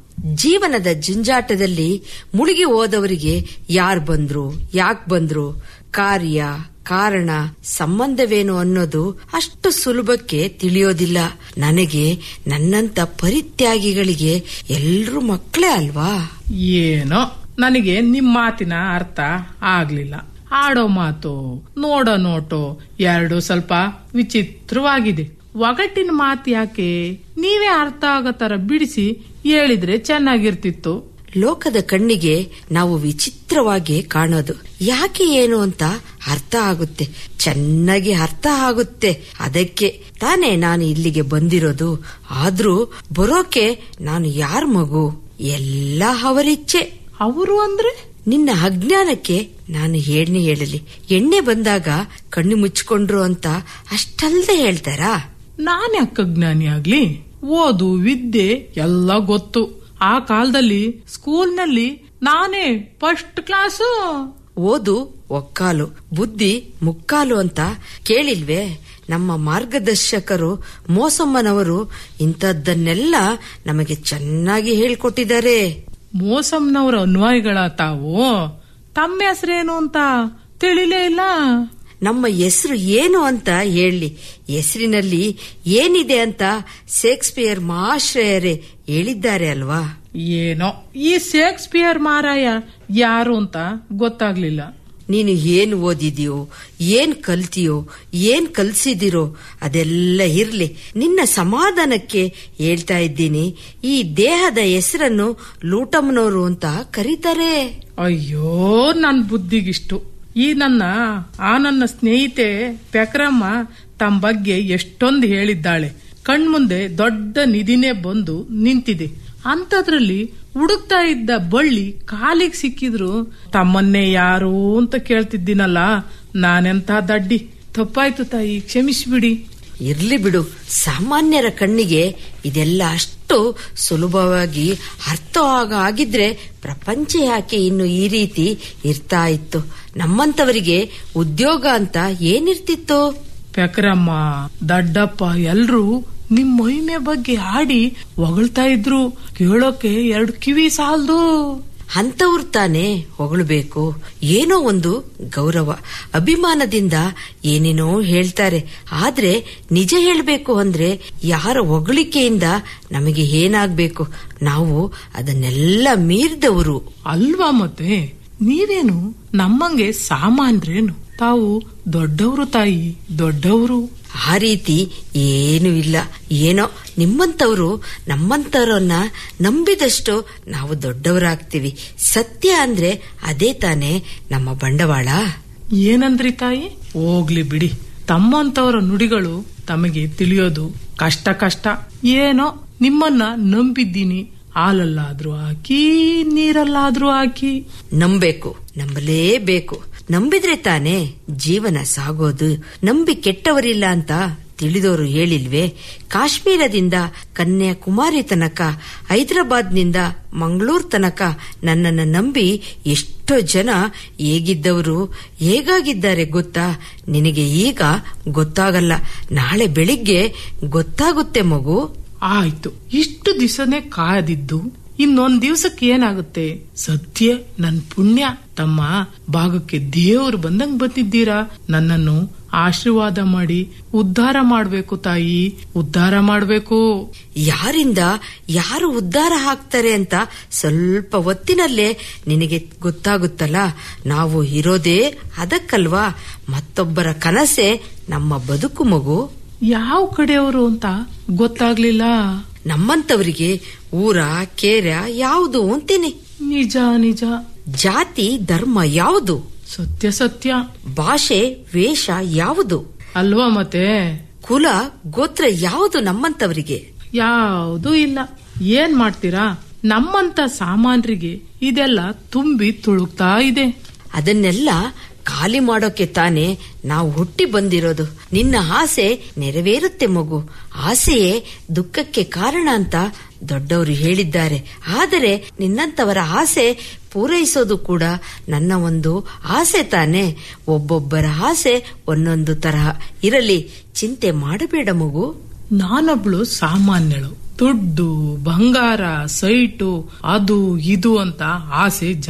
S: ಜೀವನದ ಜಂಜಾಟದಲ್ಲಿ ಮುಳುಗಿ ಹೋದವರಿಗೆ ಯಾರ್ ಬಂದ್ರು ಯಾಕ್ ಬಂದ್ರು ಕಾರ್ಯ ಕಾರಣ ಸಂಬಂಧವೇನು ಅನ್ನೋದು ಅಷ್ಟು ಸುಲಭಕ್ಕೆ ತಿಳಿಯೋದಿಲ್ಲ ನನಗೆ ನನ್ನಂತ ಪರಿತ್ಯಾಗಿಗಳಿಗೆ ಎಲ್ರೂ ಮಕ್ಕಳೇ ಅಲ್ವಾ
R: ಏನೋ ನನಗೆ ನಿಮ್ ಮಾತಿನ ಅರ್ಥ ಆಗ್ಲಿಲ್ಲ ಆಡೋ ಮಾತು ನೋಡೋ ನೋಟೋ ಎರಡು ಸ್ವಲ್ಪ ವಿಚಿತ್ರವಾಗಿದೆ ಒಗಟಿನ ಮಾತು ಯಾಕೆ ನೀವೇ ಅರ್ಥ ಆಗೋ ತರ ಬಿಡಿಸಿ ಹೇಳಿದ್ರೆ ಚೆನ್ನಾಗಿರ್ತಿತ್ತು
S: ಲೋಕದ ಕಣ್ಣಿಗೆ ನಾವು ವಿಚಿತ್ರವಾಗಿ ಕಾಣೋದು ಯಾಕೆ ಏನು ಅಂತ ಅರ್ಥ ಆಗುತ್ತೆ ಚೆನ್ನಾಗಿ ಅರ್ಥ ಆಗುತ್ತೆ ಅದಕ್ಕೆ ತಾನೇ ನಾನು ಇಲ್ಲಿಗೆ ಬಂದಿರೋದು ಆದ್ರೂ ಬರೋಕೆ ನಾನು ಯಾರ ಮಗು ಎಲ್ಲ ಅವರಿಚ್ಛೆ
R: ಅವರು ಅಂದ್ರೆ
S: ನಿನ್ನ ಅಜ್ಞಾನಕ್ಕೆ ನಾನು ಹೇಳನೆ ಹೇಳಲಿ ಎಣ್ಣೆ ಬಂದಾಗ ಕಣ್ಣು ಮುಚ್ಕೊಂಡ್ರು ಅಂತ ಅಷ್ಟಲ್ದೆ ಹೇಳ್ತಾರಾ
R: ನಾನೇ ಅಜ್ಞಾನಿ ಆಗ್ಲಿ ಓದು ವಿದ್ಯೆ ಎಲ್ಲ ಗೊತ್ತು ಆ ಕಾಲದಲ್ಲಿ ಸ್ಕೂಲ್ನಲ್ಲಿ ನಾನೇ ಫಸ್ಟ್ ಕ್ಲಾಸು
S: ಓದು ಒಕ್ಕಾಲು ಬುದ್ಧಿ ಮುಕ್ಕಾಲು ಅಂತ ಕೇಳಿಲ್ವೇ ನಮ್ಮ ಮಾರ್ಗದರ್ಶಕರು ಮೋಸಮ್ಮನವರು ಇಂಥದ್ದನ್ನೆಲ್ಲ ನಮಗೆ ಚೆನ್ನಾಗಿ ಹೇಳ್ಕೊಟ್ಟಿದ್ದಾರೆ
R: ಮೋಸಂನವರ ಅನ್ವಾಯಿಗಳ ತಾವು ತಮ್ಮ ಹೆಸರೇನು ಅಂತ ತಿಳಿಲೇ ಇಲ್ಲ
S: ನಮ್ಮ ಹೆಸರು ಏನು ಅಂತ ಹೇಳಿ ಹೆಸರಿನಲ್ಲಿ ಏನಿದೆ ಅಂತ ಶೇಕ್ಸ್ಪಿಯರ್ ಮಹಾಶ್ರಯರೇ ಹೇಳಿದ್ದಾರೆ ಅಲ್ವಾ
R: ಏನೋ ಈ ಶೇಕ್ಸ್ಪಿಯರ್ ಮಾರಾಯ ಯಾರು ಅಂತ ಗೊತ್ತಾಗ್ಲಿಲ್ಲ
S: ನೀನು ಏನ್ ಓದಿದ್ಯೋ ಏನ್ ಕಲ್ತಿಯೋ ಏನ್ ಕಲ್ಸಿದಿರೋ ಅದೆಲ್ಲ ಇರ್ಲಿ ನಿನ್ನ ಸಮಾಧಾನಕ್ಕೆ ಹೇಳ್ತಾ ಇದ್ದೀನಿ ಈ ದೇಹದ ಹೆಸರನ್ನು ಲೂಟಮ್ನೋರು ಅಂತ ಕರೀತಾರೆ
R: ಅಯ್ಯೋ ನನ್ ಬುದ್ಧಿಗಿಷ್ಟು ಈ ನನ್ನ ಆ ನನ್ನ ಸ್ನೇಹಿತೆ ಪೆಕ್ರಮ್ಮ ತಮ್ಮ ಬಗ್ಗೆ ಎಷ್ಟೊಂದು ಹೇಳಿದ್ದಾಳೆ ಕಣ್ಮುಂದೆ ದೊಡ್ಡ ನಿಧಿನೇ ಬಂದು ನಿಂತಿದೆ ಅಂತದ್ರಲ್ಲಿ ಹುಡುಕ್ತಾ ಇದ್ದ ಬಳ್ಳಿ ಕಾಲಿಗೆ ಸಿಕ್ಕಿದ್ರು ತಮ್ಮನ್ನೇ ಯಾರು ಅಂತ ಕೇಳ್ತಿದ್ದೀನಲ್ಲ ನಾನೆಂತ ದಡ್ಡಿ ತಪ್ಪಾಯ್ತು ತಾಯಿ ಕ್ಷಮಿಸ್ಬಿಡಿ
S: ಇರ್ಲಿ ಬಿಡು ಸಾಮಾನ್ಯರ ಕಣ್ಣಿಗೆ ಇದೆಲ್ಲ ಅಷ್ಟು ಸುಲಭವಾಗಿ ಅರ್ಥವಾಗ ಆಗಿದ್ರೆ ಪ್ರಪಂಚ ಯಾಕೆ ಇನ್ನು ಈ ರೀತಿ ಇರ್ತಾ ಇತ್ತು ನಮ್ಮಂತವರಿಗೆ ಉದ್ಯೋಗ ಅಂತ ಏನಿರ್ತಿತ್ತು
R: ಪೆಕ್ರಮ್ಮ ದಡ್ಡಪ್ಪ ಎಲ್ರು ನಿಮ್ ಮಹಿಮೆ ಬಗ್ಗೆ ಹಾಡಿ ಹೊಗಳ್ತಾ ಇದ್ರು ಕೇಳೋಕೆ ಎರಡು ಕಿವಿ ಸಾಲ್ದು
S: ಅಂತವ್ರು ತಾನೇ ಹೊಗಳಬೇಕು ಏನೋ ಒಂದು ಗೌರವ ಅಭಿಮಾನದಿಂದ ಏನೇನೋ ಹೇಳ್ತಾರೆ ಆದ್ರೆ ನಿಜ ಹೇಳ್ಬೇಕು ಅಂದ್ರೆ ಯಾರ ಹೊಗಳಿಕೆಯಿಂದ ನಮಗೆ ಏನಾಗ್ಬೇಕು ನಾವು ಅದನ್ನೆಲ್ಲ ಮೀರಿದವರು
R: ಅಲ್ವಾ ಮತ್ತೆ ನೀವೇನು ನಮ್ಮಂಗೆ ಸಾಮಾನ್ರೇನು ತಾವು ದೊಡ್ಡವರು ತಾಯಿ ದೊಡ್ಡವರು
S: ಆ ರೀತಿ ಏನೂ ಇಲ್ಲ ಏನೋ ನಿಮ್ಮಂತವ್ರು ನಮ್ಮಂತವ್ರನ್ನ ನಂಬಿದಷ್ಟು ನಾವು ದೊಡ್ಡವರಾಗ್ತೀವಿ ಸತ್ಯ ಅಂದ್ರೆ ಅದೇ ತಾನೇ ನಮ್ಮ ಬಂಡವಾಳ
R: ಏನಂದ್ರಿ ತಾಯಿ ಹೋಗ್ಲಿ ಬಿಡಿ ತಮ್ಮಂತವರ ನುಡಿಗಳು ತಮಗೆ ತಿಳಿಯೋದು ಕಷ್ಟ ಕಷ್ಟ ಏನೋ ನಿಮ್ಮನ್ನ ನಂಬಿದ್ದೀನಿ ಹಾಲಲ್ಲಾದ್ರೂ ಹಾಕಿ ನೀರಲ್ಲಾದ್ರೂ ಹಾಕಿ
S: ನಂಬೇಕು ನಂಬಲೇಬೇಕು ನಂಬಿದ್ರೆ ತಾನೇ ಜೀವನ ಸಾಗೋದು ನಂಬಿ ಕೆಟ್ಟವರಿಲ್ಲ ಅಂತ ತಿಳಿದವರು ಹೇಳಿಲ್ವೇ ಕಾಶ್ಮೀರದಿಂದ ಕನ್ಯಾಕುಮಾರಿ ತನಕ ಹೈದರಾಬಾದ್ನಿಂದ ಮಂಗಳೂರ್ ತನಕ ನನ್ನನ್ನು ನಂಬಿ ಎಷ್ಟೋ ಜನ ಹೇಗಿದ್ದವರು ಹೇಗಾಗಿದ್ದಾರೆ ಗೊತ್ತಾ ನಿನಗೆ ಈಗ ಗೊತ್ತಾಗಲ್ಲ ನಾಳೆ ಬೆಳಿಗ್ಗೆ ಗೊತ್ತಾಗುತ್ತೆ ಮಗು
R: ಆಯ್ತು ಇಷ್ಟು ದಿವಸನೇ ಕಾದಿದ್ದು ಇನ್ನೊಂದ್ ದಿವ್ಸಕ್ಕೆ ಏನಾಗುತ್ತೆ ಸದ್ಯ ನನ್ ಪುಣ್ಯ ತಮ್ಮ ಭಾಗಕ್ಕೆ ದೇವರು ಬಂದಂಗ್ ಬಂದಿದ್ದೀರಾ ನನ್ನನ್ನು ಆಶೀರ್ವಾದ ಮಾಡಿ ಉದ್ಧಾರ ಮಾಡ್ಬೇಕು ತಾಯಿ ಉದ್ಧಾರ ಮಾಡ್ಬೇಕು
S: ಯಾರಿಂದ ಯಾರು ಉದ್ಧಾರ ಆಗ್ತಾರೆ ಅಂತ ಸ್ವಲ್ಪ ಹೊತ್ತಿನಲ್ಲೇ ನಿನಗೆ ಗೊತ್ತಾಗುತ್ತಲ್ಲ ನಾವು ಇರೋದೇ ಅದಕ್ಕಲ್ವಾ ಮತ್ತೊಬ್ಬರ ಕನಸೆ ನಮ್ಮ ಬದುಕು ಮಗು
R: ಯಾವ ಕಡೆಯವರು ಅಂತ ಗೊತ್ತಾಗ್ಲಿಲ್ಲ
S: ನಮ್ಮಂತವರಿಗೆ ಊರ ಕೇರ ಯಾವುದು ಅಂತೀನಿ
R: ನಿಜ ನಿಜ
S: ಜಾತಿ ಧರ್ಮ ಯಾವುದು
R: ಸತ್ಯ ಸತ್ಯ
S: ಭಾಷೆ ವೇಷ ಯಾವುದು
R: ಅಲ್ವಾ ಮತ್ತೆ
S: ಕುಲ ಗೋತ್ರ ಯಾವುದು ನಮ್ಮಂತವರಿಗೆ
R: ಯಾವುದೂ ಇಲ್ಲ ಏನ್ ಮಾಡ್ತೀರಾ ನಮ್ಮಂತ ಸಾಮಾನ್ರಿಗೆ ಇದೆಲ್ಲ ತುಂಬಿ ತುಳುಕ್ತಾ ಇದೆ
S: ಅದನ್ನೆಲ್ಲ ಖಾಲಿ ಮಾಡೋಕೆ ತಾನೇ ನಾವು ಹುಟ್ಟಿ ಬಂದಿರೋದು ನಿನ್ನ ಆಸೆ ನೆರವೇರುತ್ತೆ ಮಗು ಆಸೆಯೇ ದುಃಖಕ್ಕೆ ಕಾರಣ ಅಂತ ದೊಡ್ಡವರು ಹೇಳಿದ್ದಾರೆ ಆದರೆ ನಿನ್ನಂತವರ ಆಸೆ ಪೂರೈಸೋದು ಕೂಡ ನನ್ನ ಒಂದು ಆಸೆ ತಾನೆ ಒಬ್ಬೊಬ್ಬರ ಆಸೆ ಒಂದೊಂದು ತರಹ ಇರಲಿ ಚಿಂತೆ ಮಾಡಬೇಡ ಮಗು
R: ನಾನೊಬ್ಳು ಸಾಮಾನ್ಯಳು ದುಡ್ಡು ಬಂಗಾರ ಸೈಟು ಅದು ಇದು ಅಂತ ಆಸೆ ಜಾಸ್ತಿ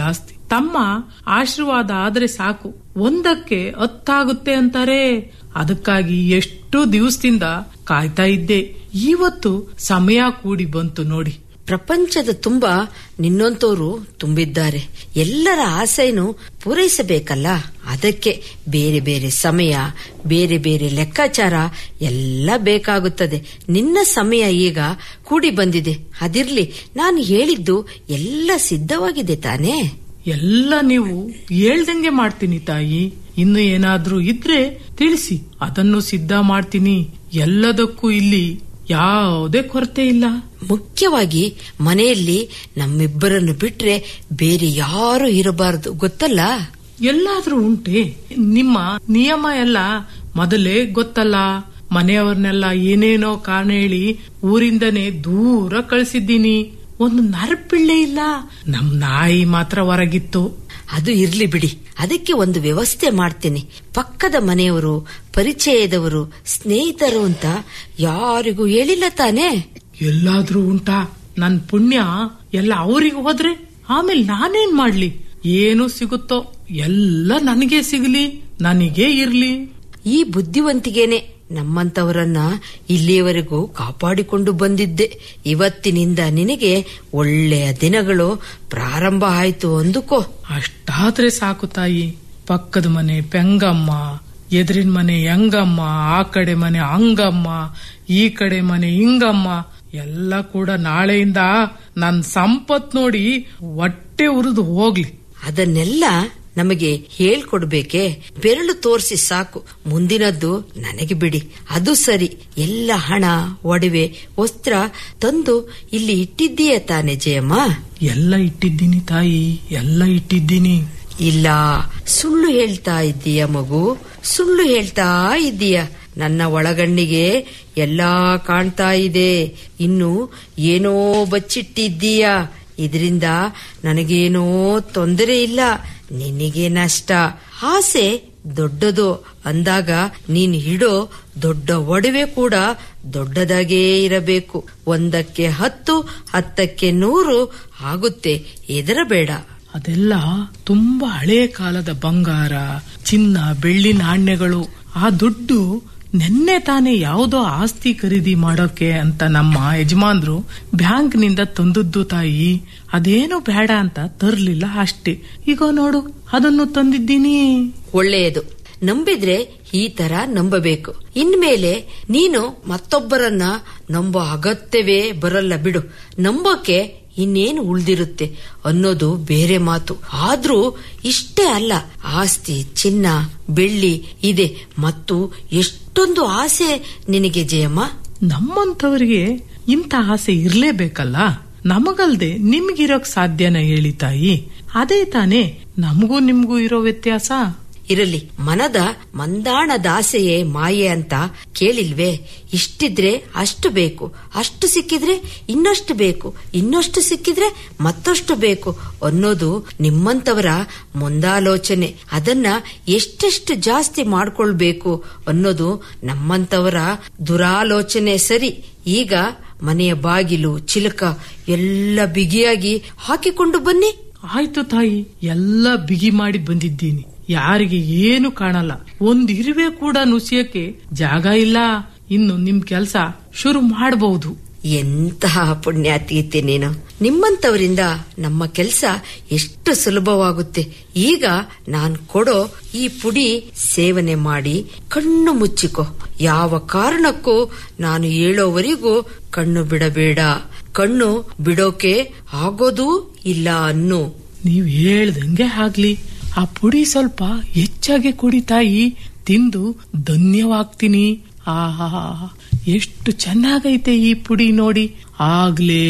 R: ತಮ್ಮ ಆಶೀರ್ವಾದ ಆದ್ರೆ ಸಾಕು ಒಂದಕ್ಕೆ ಹತ್ತಾಗುತ್ತೆ ಅಂತಾರೆ ಅದಕ್ಕಾಗಿ ಎಷ್ಟು ದಿವಸದಿಂದ ಕಾಯ್ತಾ ಇದ್ದೆ ಇವತ್ತು ಸಮಯ ಕೂಡಿ ಬಂತು ನೋಡಿ
S: ಪ್ರಪಂಚದ ತುಂಬ ನಿನ್ನಂತೋರು ತುಂಬಿದ್ದಾರೆ ಎಲ್ಲರ ಆಸೆಯನ್ನು ಪೂರೈಸಬೇಕಲ್ಲ ಅದಕ್ಕೆ ಬೇರೆ ಬೇರೆ ಸಮಯ ಬೇರೆ ಬೇರೆ ಲೆಕ್ಕಾಚಾರ ಎಲ್ಲ ಬೇಕಾಗುತ್ತದೆ ನಿನ್ನ ಸಮಯ ಈಗ ಕೂಡಿ ಬಂದಿದೆ ಅದಿರ್ಲಿ ನಾನು ಹೇಳಿದ್ದು ಎಲ್ಲ ಸಿದ್ಧವಾಗಿದೆ ತಾನೇ
R: ಎಲ್ಲ ನೀವು ಹೇಳ್ದಂಗೆ ಮಾಡ್ತೀನಿ ತಾಯಿ ಇನ್ನು ಏನಾದ್ರೂ ಇದ್ರೆ ತಿಳಿಸಿ ಅದನ್ನು ಸಿದ್ಧ ಮಾಡ್ತೀನಿ ಎಲ್ಲದಕ್ಕೂ ಇಲ್ಲಿ ಯಾವುದೇ ಕೊರತೆ ಇಲ್ಲ
S: ಮುಖ್ಯವಾಗಿ ಮನೆಯಲ್ಲಿ ನಮ್ಮಿಬ್ಬರನ್ನು ಬಿಟ್ರೆ ಬೇರೆ ಯಾರು ಇರಬಾರದು ಗೊತ್ತಲ್ಲ
R: ಎಲ್ಲಾದ್ರೂ ಉಂಟೆ ನಿಮ್ಮ ನಿಯಮ ಎಲ್ಲ ಮೊದಲೇ ಗೊತ್ತಲ್ಲ ಮನೆಯವ್ರನ್ನೆಲ್ಲ ಏನೇನೋ ಕಾರಣ ಹೇಳಿ ಊರಿಂದನೇ ದೂರ ಕಳಿಸಿದ್ದೀನಿ ಒಂದು ನರಪಿಳ್ಳೆ ಇಲ್ಲ ನಮ್ ನಾಯಿ ಮಾತ್ರ ಹೊರಗಿತ್ತು
S: ಅದು ಇರ್ಲಿ ಬಿಡಿ ಅದಕ್ಕೆ ಒಂದು ವ್ಯವಸ್ಥೆ ಮಾಡ್ತೀನಿ ಪಕ್ಕದ ಮನೆಯವರು ಪರಿಚಯದವರು ಸ್ನೇಹಿತರು ಅಂತ ಯಾರಿಗೂ ಹೇಳಿಲ್ಲ ತಾನೇ
R: ಎಲ್ಲಾದ್ರೂ ಉಂಟಾ ನನ್ ಪುಣ್ಯ ಎಲ್ಲ ಅವ್ರಿಗೆ ಹೋದ್ರೆ ಆಮೇಲೆ ನಾನೇನ್ ಮಾಡ್ಲಿ ಏನು ಸಿಗುತ್ತೋ ಎಲ್ಲ ನನಗೆ ಸಿಗಲಿ ನನಗೆ ಇರ್ಲಿ
S: ಈ ಬುದ್ಧಿವಂತಿಗೆನೆ ನಮ್ಮಂತವರನ್ನ ಇಲ್ಲಿಯವರೆಗೂ ಕಾಪಾಡಿಕೊಂಡು ಬಂದಿದ್ದೆ ಇವತ್ತಿನಿಂದ ನಿನಗೆ ಒಳ್ಳೆಯ ದಿನಗಳು ಪ್ರಾರಂಭ ಆಯ್ತು ಅಂದುಕೋ
R: ಅಷ್ಟಾದ್ರೆ ಸಾಕು ತಾಯಿ ಪಕ್ಕದ ಮನೆ ಪೆಂಗಮ್ಮ ಎದುರಿನ ಮನೆ ಯಂಗಮ್ಮ ಆ ಕಡೆ ಮನೆ ಅಂಗಮ್ಮ ಈ ಕಡೆ ಮನೆ ಹಿಂಗಮ್ಮ ಎಲ್ಲ ಕೂಡ ನಾಳೆಯಿಂದ ನನ್ ಸಂಪತ್ ನೋಡಿ ಹೊಟ್ಟೆ ಉರಿದು ಹೋಗ್ಲಿ
S: ಅದನ್ನೆಲ್ಲ ನಮಗೆ ಹೇಳ್ಕೊಡ್ಬೇಕೆ ಬೆರಳು ತೋರಿಸಿ ಸಾಕು ಮುಂದಿನದ್ದು ನನಗೆ ಬಿಡಿ ಅದು ಸರಿ ಎಲ್ಲ ಹಣ ಒಡವೆ ವಸ್ತ್ರ ತಂದು ಇಲ್ಲಿ ಇಟ್ಟಿದ್ದೀಯ ತಾನೆ ಜಯಮ್ಮ
R: ಎಲ್ಲ ಇಟ್ಟಿದ್ದೀನಿ ತಾಯಿ ಎಲ್ಲ ಇಟ್ಟಿದ್ದೀನಿ
S: ಇಲ್ಲ ಸುಳ್ಳು ಹೇಳ್ತಾ ಇದ್ದೀಯ ಮಗು ಸುಳ್ಳು ಹೇಳ್ತಾ ಇದ್ದೀಯ ನನ್ನ ಒಳಗಣ್ಣಿಗೆ ಎಲ್ಲಾ ಕಾಣ್ತಾ ಇದೆ ಇನ್ನು ಏನೋ ಬಚ್ಚಿಟ್ಟಿದ್ದೀಯ ಇದರಿಂದ ನನಗೇನೋ ತೊಂದರೆ ಇಲ್ಲ ನಿನಗೆ ನಷ್ಟ ಆಸೆ ದೊಡ್ಡದು ಅಂದಾಗ ನೀನ್ ಹಿಡೋ ದೊಡ್ಡ ಒಡವೆ ಕೂಡ ದೊಡ್ಡದಾಗೇ ಇರಬೇಕು ಒಂದಕ್ಕೆ ಹತ್ತು ಹತ್ತಕ್ಕೆ ನೂರು ಆಗುತ್ತೆ ಹೆದರಬೇಡ
R: ಅದೆಲ್ಲ ತುಂಬಾ ಹಳೆ ಕಾಲದ ಬಂಗಾರ ಚಿನ್ನ ಬೆಳ್ಳಿ ನಾಣ್ಯಗಳು ಆ ದುಡ್ಡು ನೆನ್ನೆ ತಾನೇ ಯಾವುದೋ ಆಸ್ತಿ ಖರೀದಿ ಮಾಡೋಕೆ ಅಂತ ನಮ್ಮ ಯಜಮಾನ್ರು ಬ್ಯಾಂಕ್ನಿಂದ ತಂದದ್ದು ತಾಯಿ ಅದೇನು ಬೇಡ ಅಂತ ತರ್ಲಿಲ್ಲ ಅಷ್ಟೇ ಈಗ ನೋಡು ಅದನ್ನು ತಂದಿದ್ದೀನಿ
S: ಒಳ್ಳೆಯದು ನಂಬಿದ್ರೆ ಈ ತರ ನಂಬಬೇಕು ಇನ್ಮೇಲೆ ನೀನು ಮತ್ತೊಬ್ಬರನ್ನ ನಂಬೋ ಅಗತ್ಯವೇ ಬರಲ್ಲ ಬಿಡು ನಂಬೋಕೆ ಇನ್ನೇನು ಉಳ್ದಿರುತ್ತೆ ಅನ್ನೋದು ಬೇರೆ ಮಾತು ಆದ್ರೂ ಇಷ್ಟೇ ಅಲ್ಲ ಆಸ್ತಿ ಚಿನ್ನ ಬೆಳ್ಳಿ ಇದೆ ಮತ್ತು ಎಷ್ಟೊಂದು ಆಸೆ ನಿನಗೆ ಜಯಮ್ಮ
R: ನಮ್ಮಂತವರಿಗೆ ಇಂಥ ಆಸೆ ಇರ್ಲೇಬೇಕಲ್ಲ ನಮಗಲ್ದೆ ನಿಮ್ಗಿರೋಕ್ ಸಾಧ್ಯನ ಹೇಳಿ ತಾಯಿ ಅದೇ ತಾನೇ ನಮಗೂ ನಿಮ್ಗೂ ಇರೋ ವ್ಯತ್ಯಾಸ
S: ಇರಲಿ ಮನದ ಮಂದಾಣದಾಸೆಯೇ ಮಾಯೆ ಅಂತ ಕೇಳಿಲ್ವೇ ಇಷ್ಟಿದ್ರೆ ಅಷ್ಟು ಬೇಕು ಅಷ್ಟು ಸಿಕ್ಕಿದ್ರೆ ಇನ್ನಷ್ಟು ಬೇಕು ಇನ್ನಷ್ಟು ಸಿಕ್ಕಿದ್ರೆ ಮತ್ತಷ್ಟು ಬೇಕು ಅನ್ನೋದು ನಿಮ್ಮಂತವರ ಮುಂದಾಲೋಚನೆ ಅದನ್ನ ಎಷ್ಟೆಷ್ಟು ಜಾಸ್ತಿ ಮಾಡ್ಕೊಳ್ಬೇಕು ಅನ್ನೋದು ನಮ್ಮಂತವರ ದುರಾಲೋಚನೆ ಸರಿ ಈಗ ಮನೆಯ ಬಾಗಿಲು ಚಿಲಕ ಎಲ್ಲ ಬಿಗಿಯಾಗಿ ಹಾಕಿಕೊಂಡು ಬನ್ನಿ
R: ಆಯ್ತು ತಾಯಿ ಎಲ್ಲ ಬಿಗಿ ಮಾಡಿ ಬಂದಿದ್ದೀನಿ ಯಾರಿಗೆ ಏನು ಕಾಣಲ್ಲ ಒಂದ್ ಇರುವೆ ಕೂಡ ನುಸಿಯಕ್ಕೆ ಜಾಗ ಇಲ್ಲ ಇನ್ನು ನಿಮ್ ಕೆಲ್ಸ ಶುರು ಮಾಡಬಹುದು
S: ಎಂತಹ ಪುಣ್ಯಾತೀತೆ ನೀನು ನಿಮ್ಮಂತವರಿಂದ ನಮ್ಮ ಕೆಲಸ ಎಷ್ಟು ಸುಲಭವಾಗುತ್ತೆ ಈಗ ನಾನ್ ಕೊಡೋ ಈ ಪುಡಿ ಸೇವನೆ ಮಾಡಿ ಕಣ್ಣು ಮುಚ್ಚಿಕೊ ಯಾವ ಕಾರಣಕ್ಕೂ ನಾನು ಹೇಳೋವರೆಗೂ ಕಣ್ಣು ಬಿಡಬೇಡ ಕಣ್ಣು ಬಿಡೋಕೆ ಆಗೋದೂ ಇಲ್ಲ ಅನ್ನು
R: ನೀವ್ ಹೇಳ್ದಂಗೆ ಆಗ್ಲಿ ಆ ಪುಡಿ ಸ್ವಲ್ಪ ಹೆಚ್ಚಾಗಿ ಕುಡಿ ತಾಯಿ ತಿಂದು ಧನ್ಯವಾಗ್ತೀನಿ ಆಹಾ ಎಷ್ಟು ಚೆನ್ನಾಗೈತೆ ಈ ಪುಡಿ ನೋಡಿ ಆಗ್ಲೇ